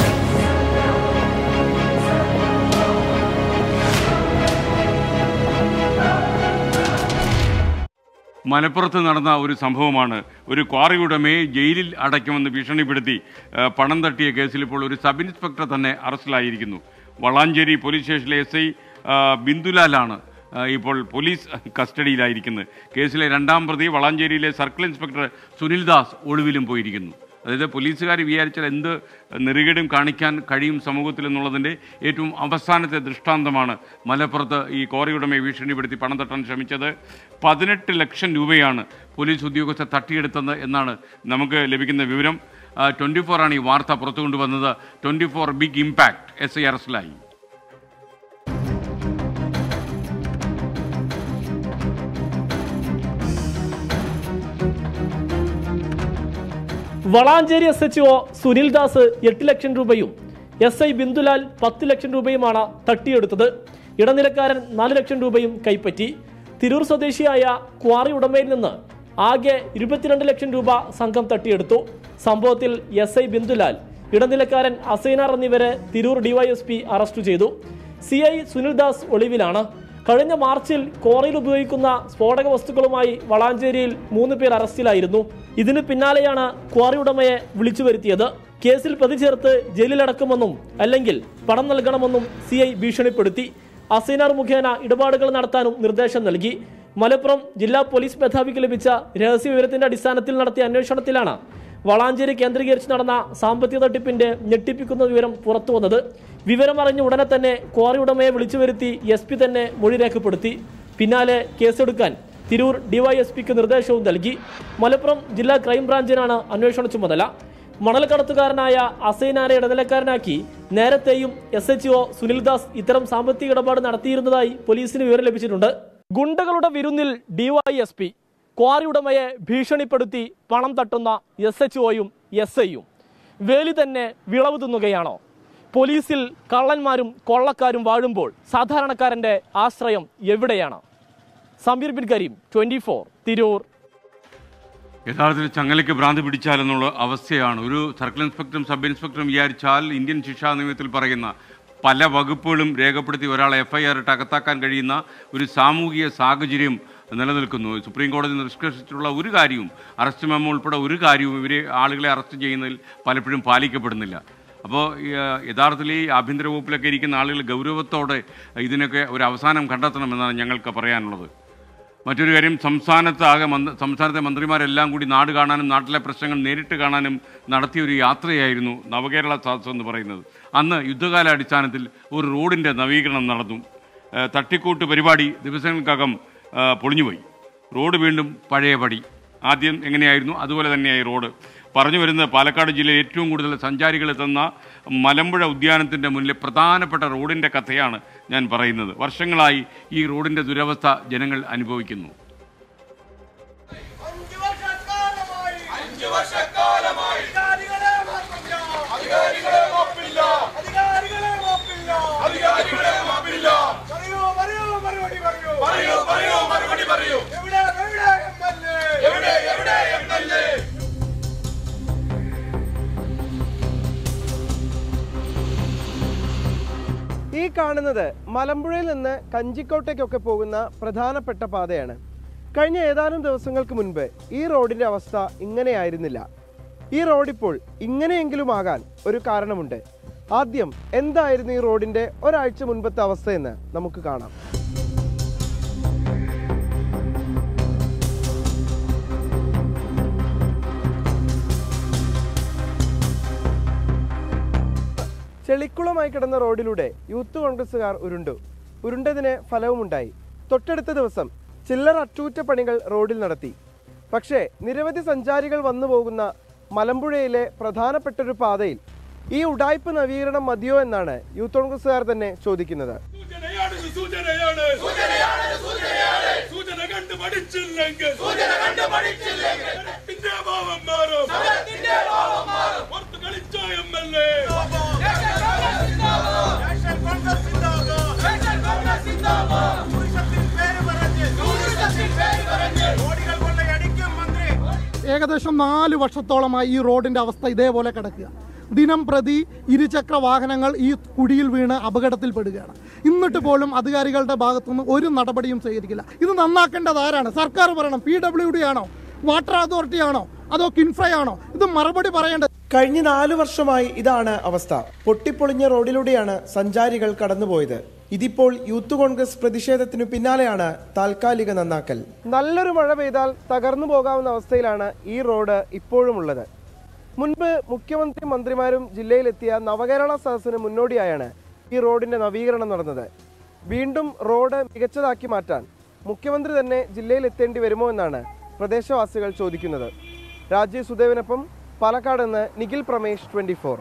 മലപ്പുറത്ത് നടന്ന ഒരു സംഭവമാണ് ഒരു ക്വാറി ഉടമയെ ജയിലിൽ അടയ്ക്കുമെന്ന് ഭീഷണിപ്പെടുത്തി ആ, പണം തട്ടിയ കേസിൽ ഇപ്പോൾ ഒരു സബ് ഇൻസ്പെക്ടർ തന്നെ അറസ്റ്റിലായിരിക്കുന്നു വളാഞ്ചേരി പോലീസ് സ്റ്റേഷനിലെ എസ് ഐ ബിന്ദുലാലാണ് ആ, ഇപ്പോൾ പോലീസ് കസ്റ്റഡിയിലായിരിക്കുന്നത് കേസിലെ രണ്ടാം പ്രതി വളാഞ്ചേരിയിലെ സർക്കിൾ ഇൻസ്പെക്ടർ സുനിൽ ദാസ് ഒളിവിലും പോയിരിക്കുന്നു അതായത് പോലീസുകാർ വിചാരിച്ചാൽ എന്ത് നെറുകേടും കാണിക്കാൻ കഴിയും സമൂഹത്തിൽ എന്നുള്ളതിൻ്റെ ഏറ്റവും അവസാനത്തെ ദൃഷ്ടാന്തമാണ് മലപ്പുറത്ത് ഈ കോറി ഉടമയെ ഭീഷണിപ്പെടുത്തി പണം തട്ടാൻ ശ്രമിച്ചത് പതിനെട്ട് ലക്ഷം രൂപയാണ് പോലീസ് ഉദ്യോഗസ്ഥർ തട്ടിയെടുത്തത് എന്നാണ് നമുക്ക് ലഭിക്കുന്ന വിവരം ട്വൻറ്റി ആണ് ഈ വാർത്ത പുറത്തു കൊണ്ടുവന്നത് twenty four big impact S I അറസ്റ്റിലായി Valanchery S H O Sunil Das എട്ട് ലക്ഷം രൂപയും എസ് ഐ ബിന്ദുലാൽ പത്ത് ലക്ഷം രൂപയുമാണ് തട്ടിയെടുത്തത് ഇടനിലക്കാരൻ നാല് ലക്ഷം രൂപയും കൈപ്പറ്റി തിരൂർ സ്വദേശിയായ ക്വാറി ഉടമയിൽ നിന്ന് ആകെ ഇരുപത്തിരണ്ട് ലക്ഷം രൂപ സംഘം തട്ടിയെടുത്തു സംഭവത്തിൽ എസ് ഐ ബിന്ദുലാൽ ഇടനിലക്കാരൻ അസൈനാർ എന്നിവരെ തിരൂർ ഡിവൈഎസ്പി അറസ്റ്റ് ചെയ്തു സി ഐ സുനിൽ ദാസ് ഒളിവിലാണ് കഴിഞ്ഞ മാർച്ചിൽ കോറയിൽ ഉപയോഗിക്കുന്ന സ്ഫോടക വസ്തുക്കളുമായി വളാഞ്ചേരിയിൽ മൂന്ന് പേർ അറസ്റ്റിലായിരുന്നു ഇതിന് പിന്നാലെയാണ് ക്വാറി ഉടമയെ വിളിച്ചു വരുത്തിയത് കേസിൽ പ്രതി ചേർത്ത് ജയിലിലടക്കുമെന്നും അല്ലെങ്കിൽ പണം നൽകണമെന്നും സി ഐ ഭീഷണിപ്പെടുത്തി അസൈനാർ മുഖേന ഇടപാടുകൾ നടത്താനും നിർദ്ദേശം നൽകി മലപ്പുറം ജില്ലാ പോലീസ് മേധാവിക്ക് ലഭിച്ച രഹസ്യ വിവരത്തിന്റെ അടിസ്ഥാനത്തിൽ നടത്തിയ അന്വേഷണത്തിലാണ് വളാഞ്ചേരി കേന്ദ്രീകരിച്ച് നടന്ന സാമ്പത്തിക തട്ടിപ്പിന്റെ ഞെട്ടിപ്പിക്കുന്ന വിവരം പുറത്തു വന്നത് വിവരമറിഞ്ഞ ഉടനെ തന്നെ ക്വാറി ഉടമയെ വിളിച്ചു വരുത്തി എസ് പി തന്നെ മൊഴി രേഖപ്പെടുത്തി പിന്നാലെ കേസെടുക്കാൻ തിരൂർ ഡിവൈഎസ്പിക്ക് നിർദ്ദേശവും നൽകി മലപ്പുറം ജില്ലാ ക്രൈംബ്രാഞ്ചിനാണ് അന്വേഷണ ചുമതല മണൽ കടത്തുകാരനായ അസൈനാരെ ഇടനിലക്കാരനാക്കി നേരത്തെയും എസ് എച്ച് ഒ സുനിൽദാസ് ഇത്തരം സാമ്പത്തിക ഇടപാട് നടത്തിയിരുന്നതായി പോലീസിന് വിവരം ലഭിച്ചിട്ടുണ്ട് ഗുണ്ടകളുടെ വിരുന്നിൽ ഡിവൈഎസ്പി ക്വാറി ഉടമയെ ഭീഷണിപ്പെടുത്തി പണം തട്ടുന്ന എസ് എച്ച് ഒയും എസ് ഐയും വേലി തന്നെ വിളവ് തിന്നുകയാണോ പോലീസിൽ കള്ളന്മാരും കൊള്ളക്കാരും വാഴുമ്പോൾ സാധാരണക്കാരന്റെ ആശ്രയം എവിടെയാണ് സമീർ ബിൻ കരീം ട്വന്റി ഫോർ തിരൂർ യഥാർത്ഥത്തിൽ ചങ്ങലയ്ക്ക് ഭ്രാന്ത് പിടിച്ചാലെന്നുള്ള അവസ്ഥയാണ് ഒരു സർക്കിൾ ഇൻസ്പെക്ടറും സബ് ഇൻസ്പെക്ടറും വിചാരിച്ചാൽ ഇന്ത്യൻ ശിക്ഷാ നിയമത്തിൽ പറയുന്ന പല വകുപ്പുകളും രേഖപ്പെടുത്തി ഒരാളെ എഫ് ഐ ആർ ഇട്ട് അകത്താക്കാൻ കഴിയുന്ന ഒരു സാമൂഹിക സാഹചര്യം നിലനിൽക്കുന്നു സുപ്രീം കോടതി നിഷ്കർഷിച്ചിട്ടുള്ള ഒരു കാര്യവും അറസ്റ്റ് മെമ്മോ ഉൾപ്പെടെ ഒരു കാര്യവും ഇവരെ ആളുകളെ അറസ്റ്റ് ചെയ്യുന്നതിൽ പലപ്പോഴും പാലിക്കപ്പെടുന്നില്ല അപ്പോൾ യഥാർത്ഥത്തിൽ ഈ ആഭ്യന്തര വകുപ്പിലൊക്കെ ഇരിക്കുന്ന ആളുകൾ ഗൗരവത്തോടെ ഇതിനൊക്കെ ഒരു അവസാനം കണ്ടെത്തണമെന്നാണ് ഞങ്ങൾക്ക് പറയാനുള്ളത് മറ്റൊരു കാര്യം സംസ്ഥാനത്ത് ആകെ മന്ത്രി സംസ്ഥാനത്തെ മന്ത്രിമാരെല്ലാം കൂടി നാട് കാണാനും നാട്ടിലെ പ്രശ്നങ്ങൾ നേരിട്ട് കാണാനും നടത്തിയ ഒരു യാത്രയായിരുന്നു നവകേരള സദസ് എന്ന് പറയുന്നത് അന്ന് യുദ്ധകാല അടിസ്ഥാനത്തിൽ ഒരു റോഡിൻ്റെ നവീകരണം നടന്നു ഏഹ് തട്ടിക്കൂട്ട് പരിപാടി ദിവസങ്ങൾക്കകം ഏഹ് പൊളിഞ്ഞുപോയി റോഡ് വീണ്ടും പഴയപടി ആദ്യം എങ്ങനെയായിരുന്നു അതുപോലെ തന്നെയായി റോഡ് പറഞ്ഞു വരുന്നത് പാലക്കാട് ജില്ലയിൽ ഏറ്റവും കൂടുതൽ സഞ്ചാരികൾ എത്തുന്ന മലമ്പുഴ ഉദ്യാനത്തിൻ്റെ മുന്നിലെ പ്രധാനപ്പെട്ട റോഡിൻ്റെ കഥയാണ് ഞാൻ പറയുന്നത് വർഷങ്ങളായി ഈ റോഡിൻ്റെ ദുരവസ്ഥ ജനങ്ങൾ അനുഭവിക്കുന്നു ഈ കാണുന്നത് മലമ്പുഴയിൽ നിന്ന് കഞ്ചിക്കോട്ടേക്കൊക്കെ പോകുന്ന പ്രധാനപ്പെട്ട പാതയാണ് കഴിഞ്ഞ ഏതാനും ദിവസങ്ങൾക്ക് മുൻപ് ഈ റോഡിന്റെ അവസ്ഥ ഇങ്ങനെയായിരുന്നില്ല ഈ റോഡിപ്പോൾ ഇങ്ങനെയെങ്കിലും ആകാൻ ഒരു കാരണമുണ്ട് ആദ്യം എന്തായിരുന്നു ഈ റോഡിന്റെ ഒരാഴ്ച മുൻപത്തെ അവസ്ഥയെന്ന് നമുക്ക് കാണാം ചെളിക്കുളമായി കിടന്ന റോഡിലൂടെ യൂത്ത് കോൺഗ്രസുകാർ ഉരുണ്ടു ഉരുണ്ടതിന് ഫലവുമുണ്ടായി തൊട്ടടുത്ത ദിവസം ചില്ലറ അറ്റകുറ്റപ്പണികൾ റോഡിൽ നടത്തി പക്ഷേ നിരവധി സഞ്ചാരികൾ വന്നു പോകുന്ന മലമ്പുഴയിലെ പ്രധാനപ്പെട്ട ഒരു പാതയിൽ ഈ ഉഡായ്പ നവീകരണം മതിയോ എന്നാണ് യൂത്ത് കോൺഗ്രസുകാർ തന്നെ ചോദിക്കുന്നത് സൂചനയാണ് കണ്ട് പഠിച്ചില്ലെങ്കിൽ സമരത്തിന്റെ ഭാവം മാറും പുറത്ത് കളിച്ചോ എം എൽ എ ഏകദേശം നാല് വർഷത്തോളമായി ഈ റോഡിന്റെ അവസ്ഥ ഇതേപോലെ കിടക്കുക ദിനം പ്രതി ഇരുചക്ര വാഹനങ്ങൾ ഈ കുഴിയിൽ വീണ് അപകടത്തിൽപ്പെടുകയാണ് എന്നിട്ട് പോലും അധികാരികളുടെ ഭാഗത്തുനിന്ന് ഒരു നടപടിയും സ്വീകരിക്കില്ല ഇത് നന്നാക്കേണ്ടത് ആരാണ് സർക്കാർ പറയണം പി ഡബ്ല്യു ഡി ആണോ വാട്ടർ അതോറിറ്റി ആണോ അതോ കിൻഫ്രയാണോ ഇത് മറുപടി പറയേണ്ടത് കഴിഞ്ഞ നാലു വർഷമായി ഇതാണ് അവസ്ഥ പൊട്ടിപ്പൊളിഞ്ഞ റോഡിലൂടെയാണ് സഞ്ചാരികൾ കടന്നുപോയത് ഇതിപ്പോൾ യൂത്ത് കോൺഗ്രസ് പ്രതിഷേധത്തിനു പിന്നാലെയാണ് താൽക്കാലിക നന്നാക്കൽ നല്ലൊരു മഴ പെയ്താൽ തകർന്നു പോകാവുന്ന അവസ്ഥയിലാണ് ഈ റോഡ് ഇപ്പോഴും ഉള്ളത് മുൻപ് മുഖ്യമന്ത്രി മന്ത്രിമാരും ജില്ലയിലെത്തിയ നവകേരള സദസ്സിന് മുന്നോടിയായാണ് ഈ റോഡിന്റെ നവീകരണം നടന്നത് വീണ്ടും റോഡ് മികച്ചതാക്കി മാറ്റാൻ മുഖ്യമന്ത്രി തന്നെ ജില്ലയിൽ എത്തേണ്ടി വരുമോ എന്നാണ് പ്രദേശവാസികൾ ചോദിക്കുന്നത് രാജീവ് സുദേവിനൊപ്പം പാലക്കാട് നിന്ന് നിഖിൽ പ്രമേഷ് ട്വന്റി ഫോർ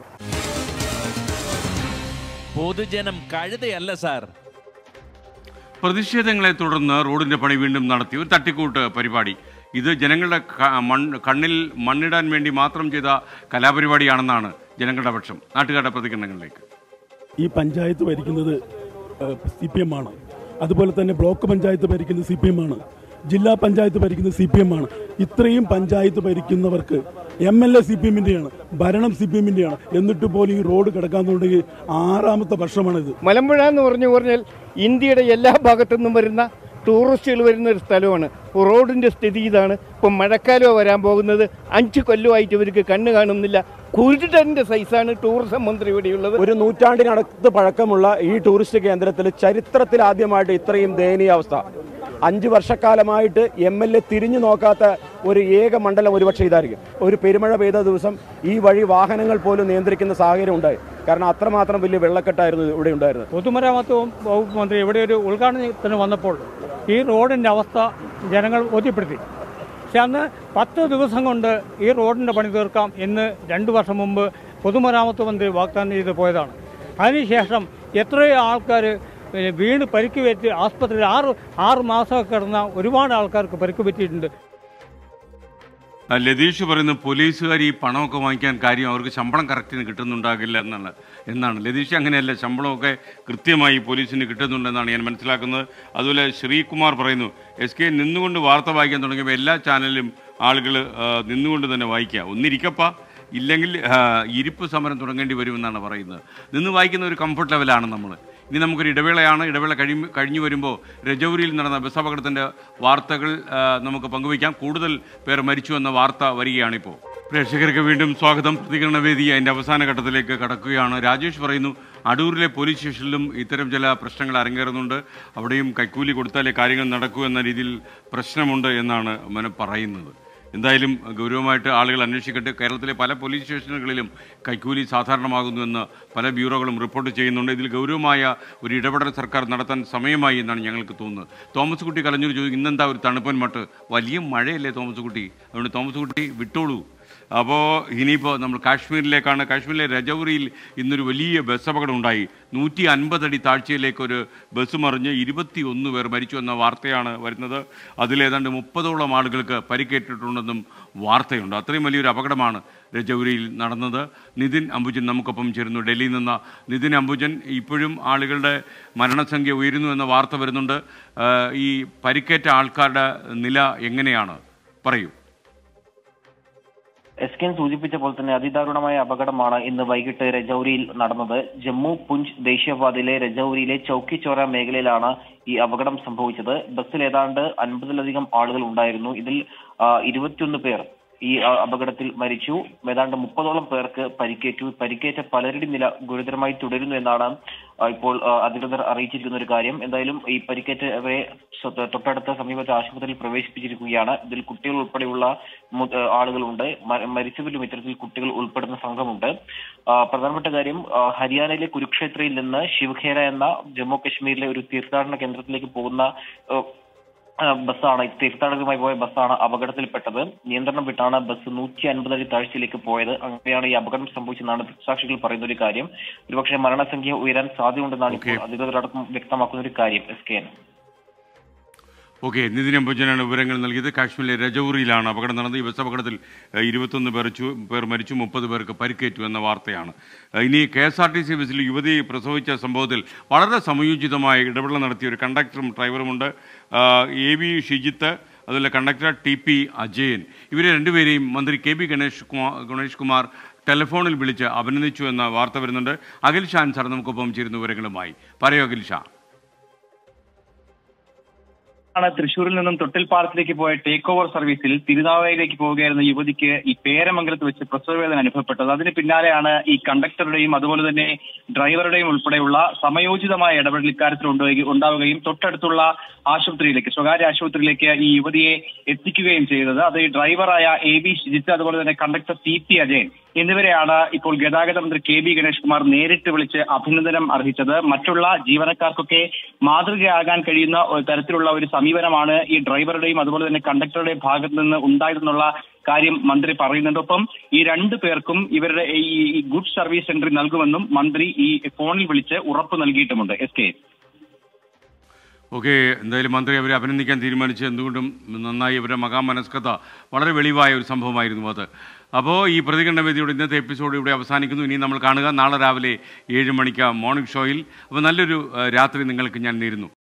പൊതുജനം കഴുതയല്ല സാർ പ്രതിഷേധങ്ങളെ തുടർന്ന് റോഡിന്റെ പണി വീണ്ടും നടത്തി ഒരു തട്ടിക്കൂട്ട് പരിപാടി ഇത് ജനങ്ങളുടെ ക- മണ്ണ് കണ്ണിൽ മണ്ണിടാൻ വേണ്ടി മാത്രം ചെയ്ത കലാപരിപാടിയാണെന്നാണ് ജനങ്ങളുടെ പക്ഷം നാട്ടുകാരുടെ പ്രതികരണങ്ങളിലേക്ക് ഈ പഞ്ചായത്ത് ഭരിക്കുന്നത് സി പി എം ആണ് അതുപോലെ തന്നെ ബ്ലോക്ക് പഞ്ചായത്ത് ഭരിക്കുന്നത് സി പി എം ആണ് ജില്ലാ പഞ്ചായത്ത് ഭരിക്കുന്നത് സി പി എം ആണ് ഇത്രയും പഞ്ചായത്ത് ഭരിക്കുന്നവർക്ക് M L A C P എമ്മിൻ്റെയാണ് ഭരണം സി പി എമ്മിൻ്റെയാണ് എന്നിട്ട് പോലും ഈ റോഡ് കിടക്കാന്നുണ്ടെങ്കിൽ ആറാമത്തെ വർഷമാണിത് മലമ്പുഴ എന്ന് പറഞ്ഞു പറഞ്ഞാൽ ഇന്ത്യയുടെ എല്ലാ ഭാഗത്തു നിന്നും വരുന്ന ടൂറിസ്റ്റുകൾ വരുന്ന ഒരു സ്ഥലമാണ് റോഡിന്റെ സ്ഥിതി ഇതാണ് ഇപ്പം മഴക്കാലം വരാൻ പോകുന്നത് അഞ്ച് കൊല്ലമായിട്ട് ഇവർക്ക് കണ്ണ് കാണുന്നില്ല കുരുടന്റെ സൈസാണ് ടൂറിസം മന്ത്രി ഇവിടെയുള്ളത് ഒരു നൂറ്റാണ്ടിനടുത്ത് പഴക്കമുള്ള ഈ ടൂറിസ്റ്റ് കേന്ദ്രത്തിൽ ചരിത്രത്തിൽ ആദ്യമായിട്ട് ഇത്രയും ദയനീയ അവസ്ഥ അഞ്ച് വർഷക്കാലമായിട്ട് എം എൽ എ തിരിഞ്ഞു നോക്കാത്ത ഒരു ഏക മണ്ഡലം ഒരുപക്ഷെ ഇതായിരിക്കും ഒരു പെരുമഴ പെയ്ത ദിവസം ഈ വഴി വാഹനങ്ങൾ പോലും നിയന്ത്രിക്കുന്ന സാഹചര്യം ഉണ്ടായി കാരണം അത്രമാത്രം വലിയ വെള്ളക്കെട്ടായിരുന്നു ഇവിടെ ഉണ്ടായിരുന്നത് പൊതുമരാമത്ത് വകുപ്പ് മന്ത്രി ഇവിടെ ഒരു ഉദ്ഘാടനത്തിന് വന്നപ്പോൾ ഈ റോഡിൻ്റെ അവസ്ഥ ജനങ്ങൾ ബോധ്യപ്പെടുത്തി പക്ഷെ അന്ന് പത്ത് ദിവസം കൊണ്ട് ഈ റോഡിൻ്റെ പണി തീർക്കാം എന്ന് രണ്ട് വർഷം മുമ്പ് പൊതുമരാമത്ത് മന്ത്രി വാഗ്ദാനം ചെയ്ത് പോയതാണ് അതിനുശേഷം എത്രയോ ആൾക്കാർ പിന്നെ വീണ് പരിക്ക് പറ്റി ആസ്പത്രിയിൽ ആറ് ആറ് മാസമൊക്കെ കിടന്ന ഒരുപാട് ആൾക്കാർക്ക് പരിക്ക് പറ്റിയിട്ടുണ്ട് ആ, ലതീഷ് പറയുന്നു പോലീസുകാർ ഈ പണമൊക്കെ വാങ്ങിക്കാൻ കാര്യം അവർക്ക് ശമ്പളം കറക്റ്റിന് കിട്ടുന്നുണ്ടാകില്ല എന്നാണ് എന്നാണ് ലതീഷ് അങ്ങനെയല്ല ശമ്പളമൊക്കെ കൃത്യമായി പോലീസിന് കിട്ടുന്നുണ്ടെന്നാണ് ഞാൻ മനസ്സിലാക്കുന്നത് അതുപോലെ ശ്രീകുമാർ പറയുന്നു എസ് കെ നിന്നുകൊണ്ട് വാർത്ത വായിക്കാൻ തുടങ്ങിയപ്പോൾ എല്ലാ ചാനലിലും ആളുകൾ നിന്നുകൊണ്ട് തന്നെ വായിക്കുക ഒന്നിരിക്കപ്പ ഇല്ലെങ്കിൽ ആ, ഇരിപ്പ് സമരം തുടങ്ങേണ്ടി വരുമെന്നാണ് പറയുന്നത് നിന്ന് വായിക്കുന്ന ഒരു കംഫർട്ട് ലെവലാണ് നമ്മൾ ഇനി നമുക്കൊരു ഇടവേളയാണ് ഇടവേള കഴിഞ്ഞ് കഴിഞ്ഞു വരുമ്പോൾ രജൗരിയിൽ നടന്ന ബസ് അപകടത്തിൻ്റെ വാർത്തകൾ ആ, നമുക്ക് പങ്കുവയ്ക്കാം കൂടുതൽ പേർ മരിച്ചു എന്ന വാർത്ത വരികയാണിപ്പോൾ പ്രേക്ഷകർക്ക് വീണ്ടും സ്വാഗതം പ്രതികരണ വേദി അതിൻ്റെ അവസാന ഘട്ടത്തിലേക്ക് കടക്കുകയാണ് രാജേഷ് പറയുന്നു അടൂരിലെ പോലീസ് സ്റ്റേഷനിലും ഇത്തരം ചില പ്രശ്നങ്ങൾ അരങ്ങേറുന്നുണ്ട് അവിടെയും കൈക്കൂലി കൊടുത്താലേ കാര്യങ്ങൾ നടക്കൂ എന്ന രീതിയിൽ പ്രശ്നമുണ്ട് എന്നാണ് മന പറയുന്നത് എന്തായാലും ഗൗരവമായിട്ട് ആളുകൾ അന്വേഷിക്കട്ടെ കേരളത്തിലെ പല പോലീസ് സ്റ്റേഷനുകളിലും കൈക്കൂലി സാധാരണമാകുന്നുവെന്ന് പല ബ്യൂറോകളും റിപ്പോർട്ട് ചെയ്യുന്നുണ്ട് ഇതിൽ ഗൗരവമായ ഒരു ഇടപെടൽ സർക്കാർ നടത്താൻ സമയമായി എന്നാണ് ഞങ്ങൾക്ക് തോന്നുന്നത് തോമസ് കുട്ടി കലഞ്ഞൂർ ചോദിക്കും ഇന്നെന്താ ഒരു തണുപ്പൻ മട്ട് വലിയ മഴയല്ലേ തോമസ് കുട്ടി അതുകൊണ്ട് തോമസ് കുട്ടി വിട്ടോളൂ അപ്പോൾ ഇനിയിപ്പോൾ നമ്മൾ കാശ്മീരിലേക്കാണ് കാശ്മീരിലെ രജൗരിയിൽ ഇന്നൊരു വലിയ ബസ് അപകടം ഉണ്ടായി നൂറ്റി അൻപതടി താഴ്ചയിലേക്ക് ഒരു ബസ് മറിഞ്ഞ് ഇരുപത്തി ഒന്ന് പേർ മരിച്ചു എന്ന വാർത്തയാണ് വരുന്നത് അതിലേതാണ്ട് മുപ്പതോളം ആളുകൾക്ക് പരിക്കേറ്റിട്ടുണ്ടെന്നും വാർത്തയുണ്ട് അത്രയും വലിയൊരു അപകടമാണ് രജൗരിയിൽ നടന്നത് നിതിൻ അംബുജൻ നമുക്കൊപ്പം ചേരുന്നു ഡൽഹിയിൽ നിന്ന് നിതിൻ അംബുജൻ ഇപ്പോഴും ആളുകളുടെ മരണസംഖ്യ ഉയരുന്നു എന്ന വാർത്ത വരുന്നുണ്ട് ആ, ഈ പരിക്കേറ്റ ആൾക്കാരുടെ നില എങ്ങനെയാണ് പറയൂ എസ് കെൻ സൂചിപ്പിച്ച പോലെ തന്നെ അതിദാരുണമായ അപകടമാണ് ഇന്ന് വൈകിട്ട് രജൌരിയിൽ നടന്നത് ജമ്മു പുഞ്ച് ദേശീയപാതയിലെ രജൌരിയിലെ ചൌക്കിച്ചോര മേഖലയിലാണ് ഈ അപകടം സംഭവിച്ചത് ബസ്സിൽ ഏതാണ്ട് അൻപതിലധികം ആളുകൾ ഉണ്ടായിരുന്നു ഇതിൽ ആ, ഇരുപത്തിയൊന്ന് പേർ ഈ ആ, അപകടത്തിൽ മരിച്ചു ഏതാണ്ട് മുപ്പതോളം പേർക്ക് പരിക്കേറ്റു പരിക്കേറ്റ പലരുടെയും നില ഗുരുതരമായി തുടരുന്നു എന്നാണ് ആ, ഇപ്പോൾ ആ, അധികൃതർ അറിയിച്ചിരിക്കുന്ന ഒരു കാര്യം എന്തായാലും ഈ പരിക്കേറ്റവരെ സ്വ- തൊട്ടടുത്ത സമീപത്തെ ആശുപത്രിയിൽ പ്രവേശിപ്പിച്ചിരിക്കുകയാണ് ഇതിൽ കുട്ടികൾ ഉൾപ്പെടെയുള്ള മു- ആ, ആളുകളുണ്ട് മ- മരിച്ചവരിലും ഇത്തരത്തിൽ കുട്ടികൾ ഉൾപ്പെടുന്ന സംഘമുണ്ട് ആ, പ്രധാനപ്പെട്ട കാര്യം ആ, ഹരിയാനയിലെ കുരുക്ഷേത്രയിൽ നിന്ന് ശിവഖേര എന്ന ജമ്മു കാശ്മീരിലെ ഒരു തീർത്ഥാടന കേന്ദ്രത്തിലേക്ക് പോകുന്ന ആ, ആ, ബസ്സാണ് തീർത്ഥാടകരുമായി പോയ ബസ്സാണ് അപകടത്തിൽപ്പെട്ടത് നിയന്ത്രണം വിട്ടാണ് ബസ് നൂറ്റി അൻപത് അടി താഴ്ചയിലേക്ക് പോയത് അങ്ങനെയാണ് ഈ അപകടം സംഭവിച്ചെന്നാണ് ദൃക്സാക്ഷികൾ പറയുന്ന ഒരു കാര്യം ഒരുപക്ഷെ മരണസംഖ്യ ഉയരാൻ സാധ്യതയുണ്ടെന്നാണ് ഇപ്പോൾ അധികൃതരടക്കം വ്യക്തമാക്കുന്ന ഒരു കാര്യം S K N okay Nithin അംബുജനാണ് വിവരങ്ങൾ നൽകിയത് കാശ്മീരിലെ രജൌറിയിലാണ് അപകടം നടന്നത് ഈ ബസ് അപകടത്തിൽ ഏഹ്, ഇരുപത്തൊന്ന് പേർ ചു- പേർ മരിച്ചു മുപ്പത് പേർക്ക് പരിക്കേറ്റു എന്ന വാർത്തയാണ് ഏഹ്, ഇനി K S R T C ബസ്സിൽ യുവതി പ്രസവിച്ച സംഭവത്തിൽ വളരെ സമയോചിതമായ ഇടപെടൽ നടത്തിയ ഒരു കണ്ടക്ടറും ഡ്രൈവറുമുണ്ട് ആഹ്, എ വി ഷിജിത്ത് അതുപോലെ കണ്ടക്ടർ ടി പി അജയൻ ഇവരെ രണ്ടുപേരെയും മന്ത്രി കെ ബി ഗണേഷ് കുമാർ ഗണേഷ് കുമാർ ടെലിഫോണിൽ വിളിച്ച് അഭിനന്ദിച്ചു എന്ന വാർത്ത വരുന്നുണ്ട് അഖിൽ ഷാൻ സാർ നമുക്കൊപ്പം ചേരുന്ന വിവരങ്ങളുമായി പറയൂ അഖിൽ ഷാ ആണ് തൃശ്ശൂരിൽ നിന്നും തൊട്ടിൽ പാലത്തിലേക്ക് പോയ ടേക്ക് ഓവർ സർവീസിൽ തിരുനാവായിലേക്ക് പോവുകയായിരുന്ന യുവതിക്ക് ഈ പേരമംഗലത്ത് വെച്ച് പ്രസവവേദന അനുഭവപ്പെട്ടത് അതിന് പിന്നാലെയാണ് ഈ കണ്ടക്ടറുടെയും അതുപോലെ തന്നെ ഡ്രൈവറുടെയും ഉൾപ്പെടെയുള്ള സമയോചിതമായ ഇടപെടൽ ഇക്കാര്യത്തിൽ ഉണ്ടാവുക- ഉണ്ടാവുകയും തൊട്ടടുത്തുള്ള ആശുപത്രിയിലേക്ക് സ്വകാര്യ ആശുപത്രിയിലേക്ക് ഈ യുവതിയെ എത്തിക്കുകയും ചെയ്തത് അത് ഈ ഡ്രൈവറായ എ ബി ഷിജിത്ത് അതുപോലെ തന്നെ കണ്ടക്ടർ ടി പി അജയൻ എന്നിവരെയാണ് ഇപ്പോൾ ഗതാഗത മന്ത്രി കെ ബി ഗണേഷ് കുമാർ നേരിട്ട് വിളിച്ച് അഭിനന്ദനം അർഹിച്ചത് മറ്റുള്ള ജീവനക്കാർക്കൊക്കെ മാതൃകയാകാൻ കഴിയുന്ന ഒരു തരത്തിലുള്ള ഒരു സമീപനമാണ് ഈ ഡ്രൈവറുടെയും അതുപോലെ തന്നെ കണ്ടക്ടറുടെയും ഭാഗത്ത് നിന്ന് ഉണ്ടായതെന്നുള്ള കാര്യം മന്ത്രി പറയുന്നുണ്ട് ഒപ്പം ഈ രണ്ടു പേർക്കും ഇവരുടെ ഈ ഈ ഗുഡ് സർവീസ് എൻട്രി നൽകുമെന്നും മന്ത്രി ഈ ഫോണിൽ വിളിച്ച് ഉറപ്പ് നൽകിയിട്ടുമുണ്ട് എസ് കെ ഓക്കെ എന്തായാലും മന്ത്രി അവരെ അഭിനന്ദിക്കാൻ തീരുമാനിച്ച് എന്തുകൊണ്ടും നന്നായി അവരുടെ മഹാമനസ്കത വളരെ വെളിവായ ഒരു സംഭവമായിരുന്നു അത് അപ്പോൾ ഈ പ്രതികരണ വേദിയുടെ ഇന്നത്തെ എപ്പിസോഡ് ഇവിടെ അവസാനിക്കുന്നു ഇനി നമ്മൾ കാണുക നാളെ രാവിലെ ഏഴ് മണിക്ക് മോർണിംഗ് ഷോയിൽ അപ്പോൾ നല്ലൊരു ആ, രാത്രി നിങ്ങൾക്ക് ഞാൻ നേരുന്നു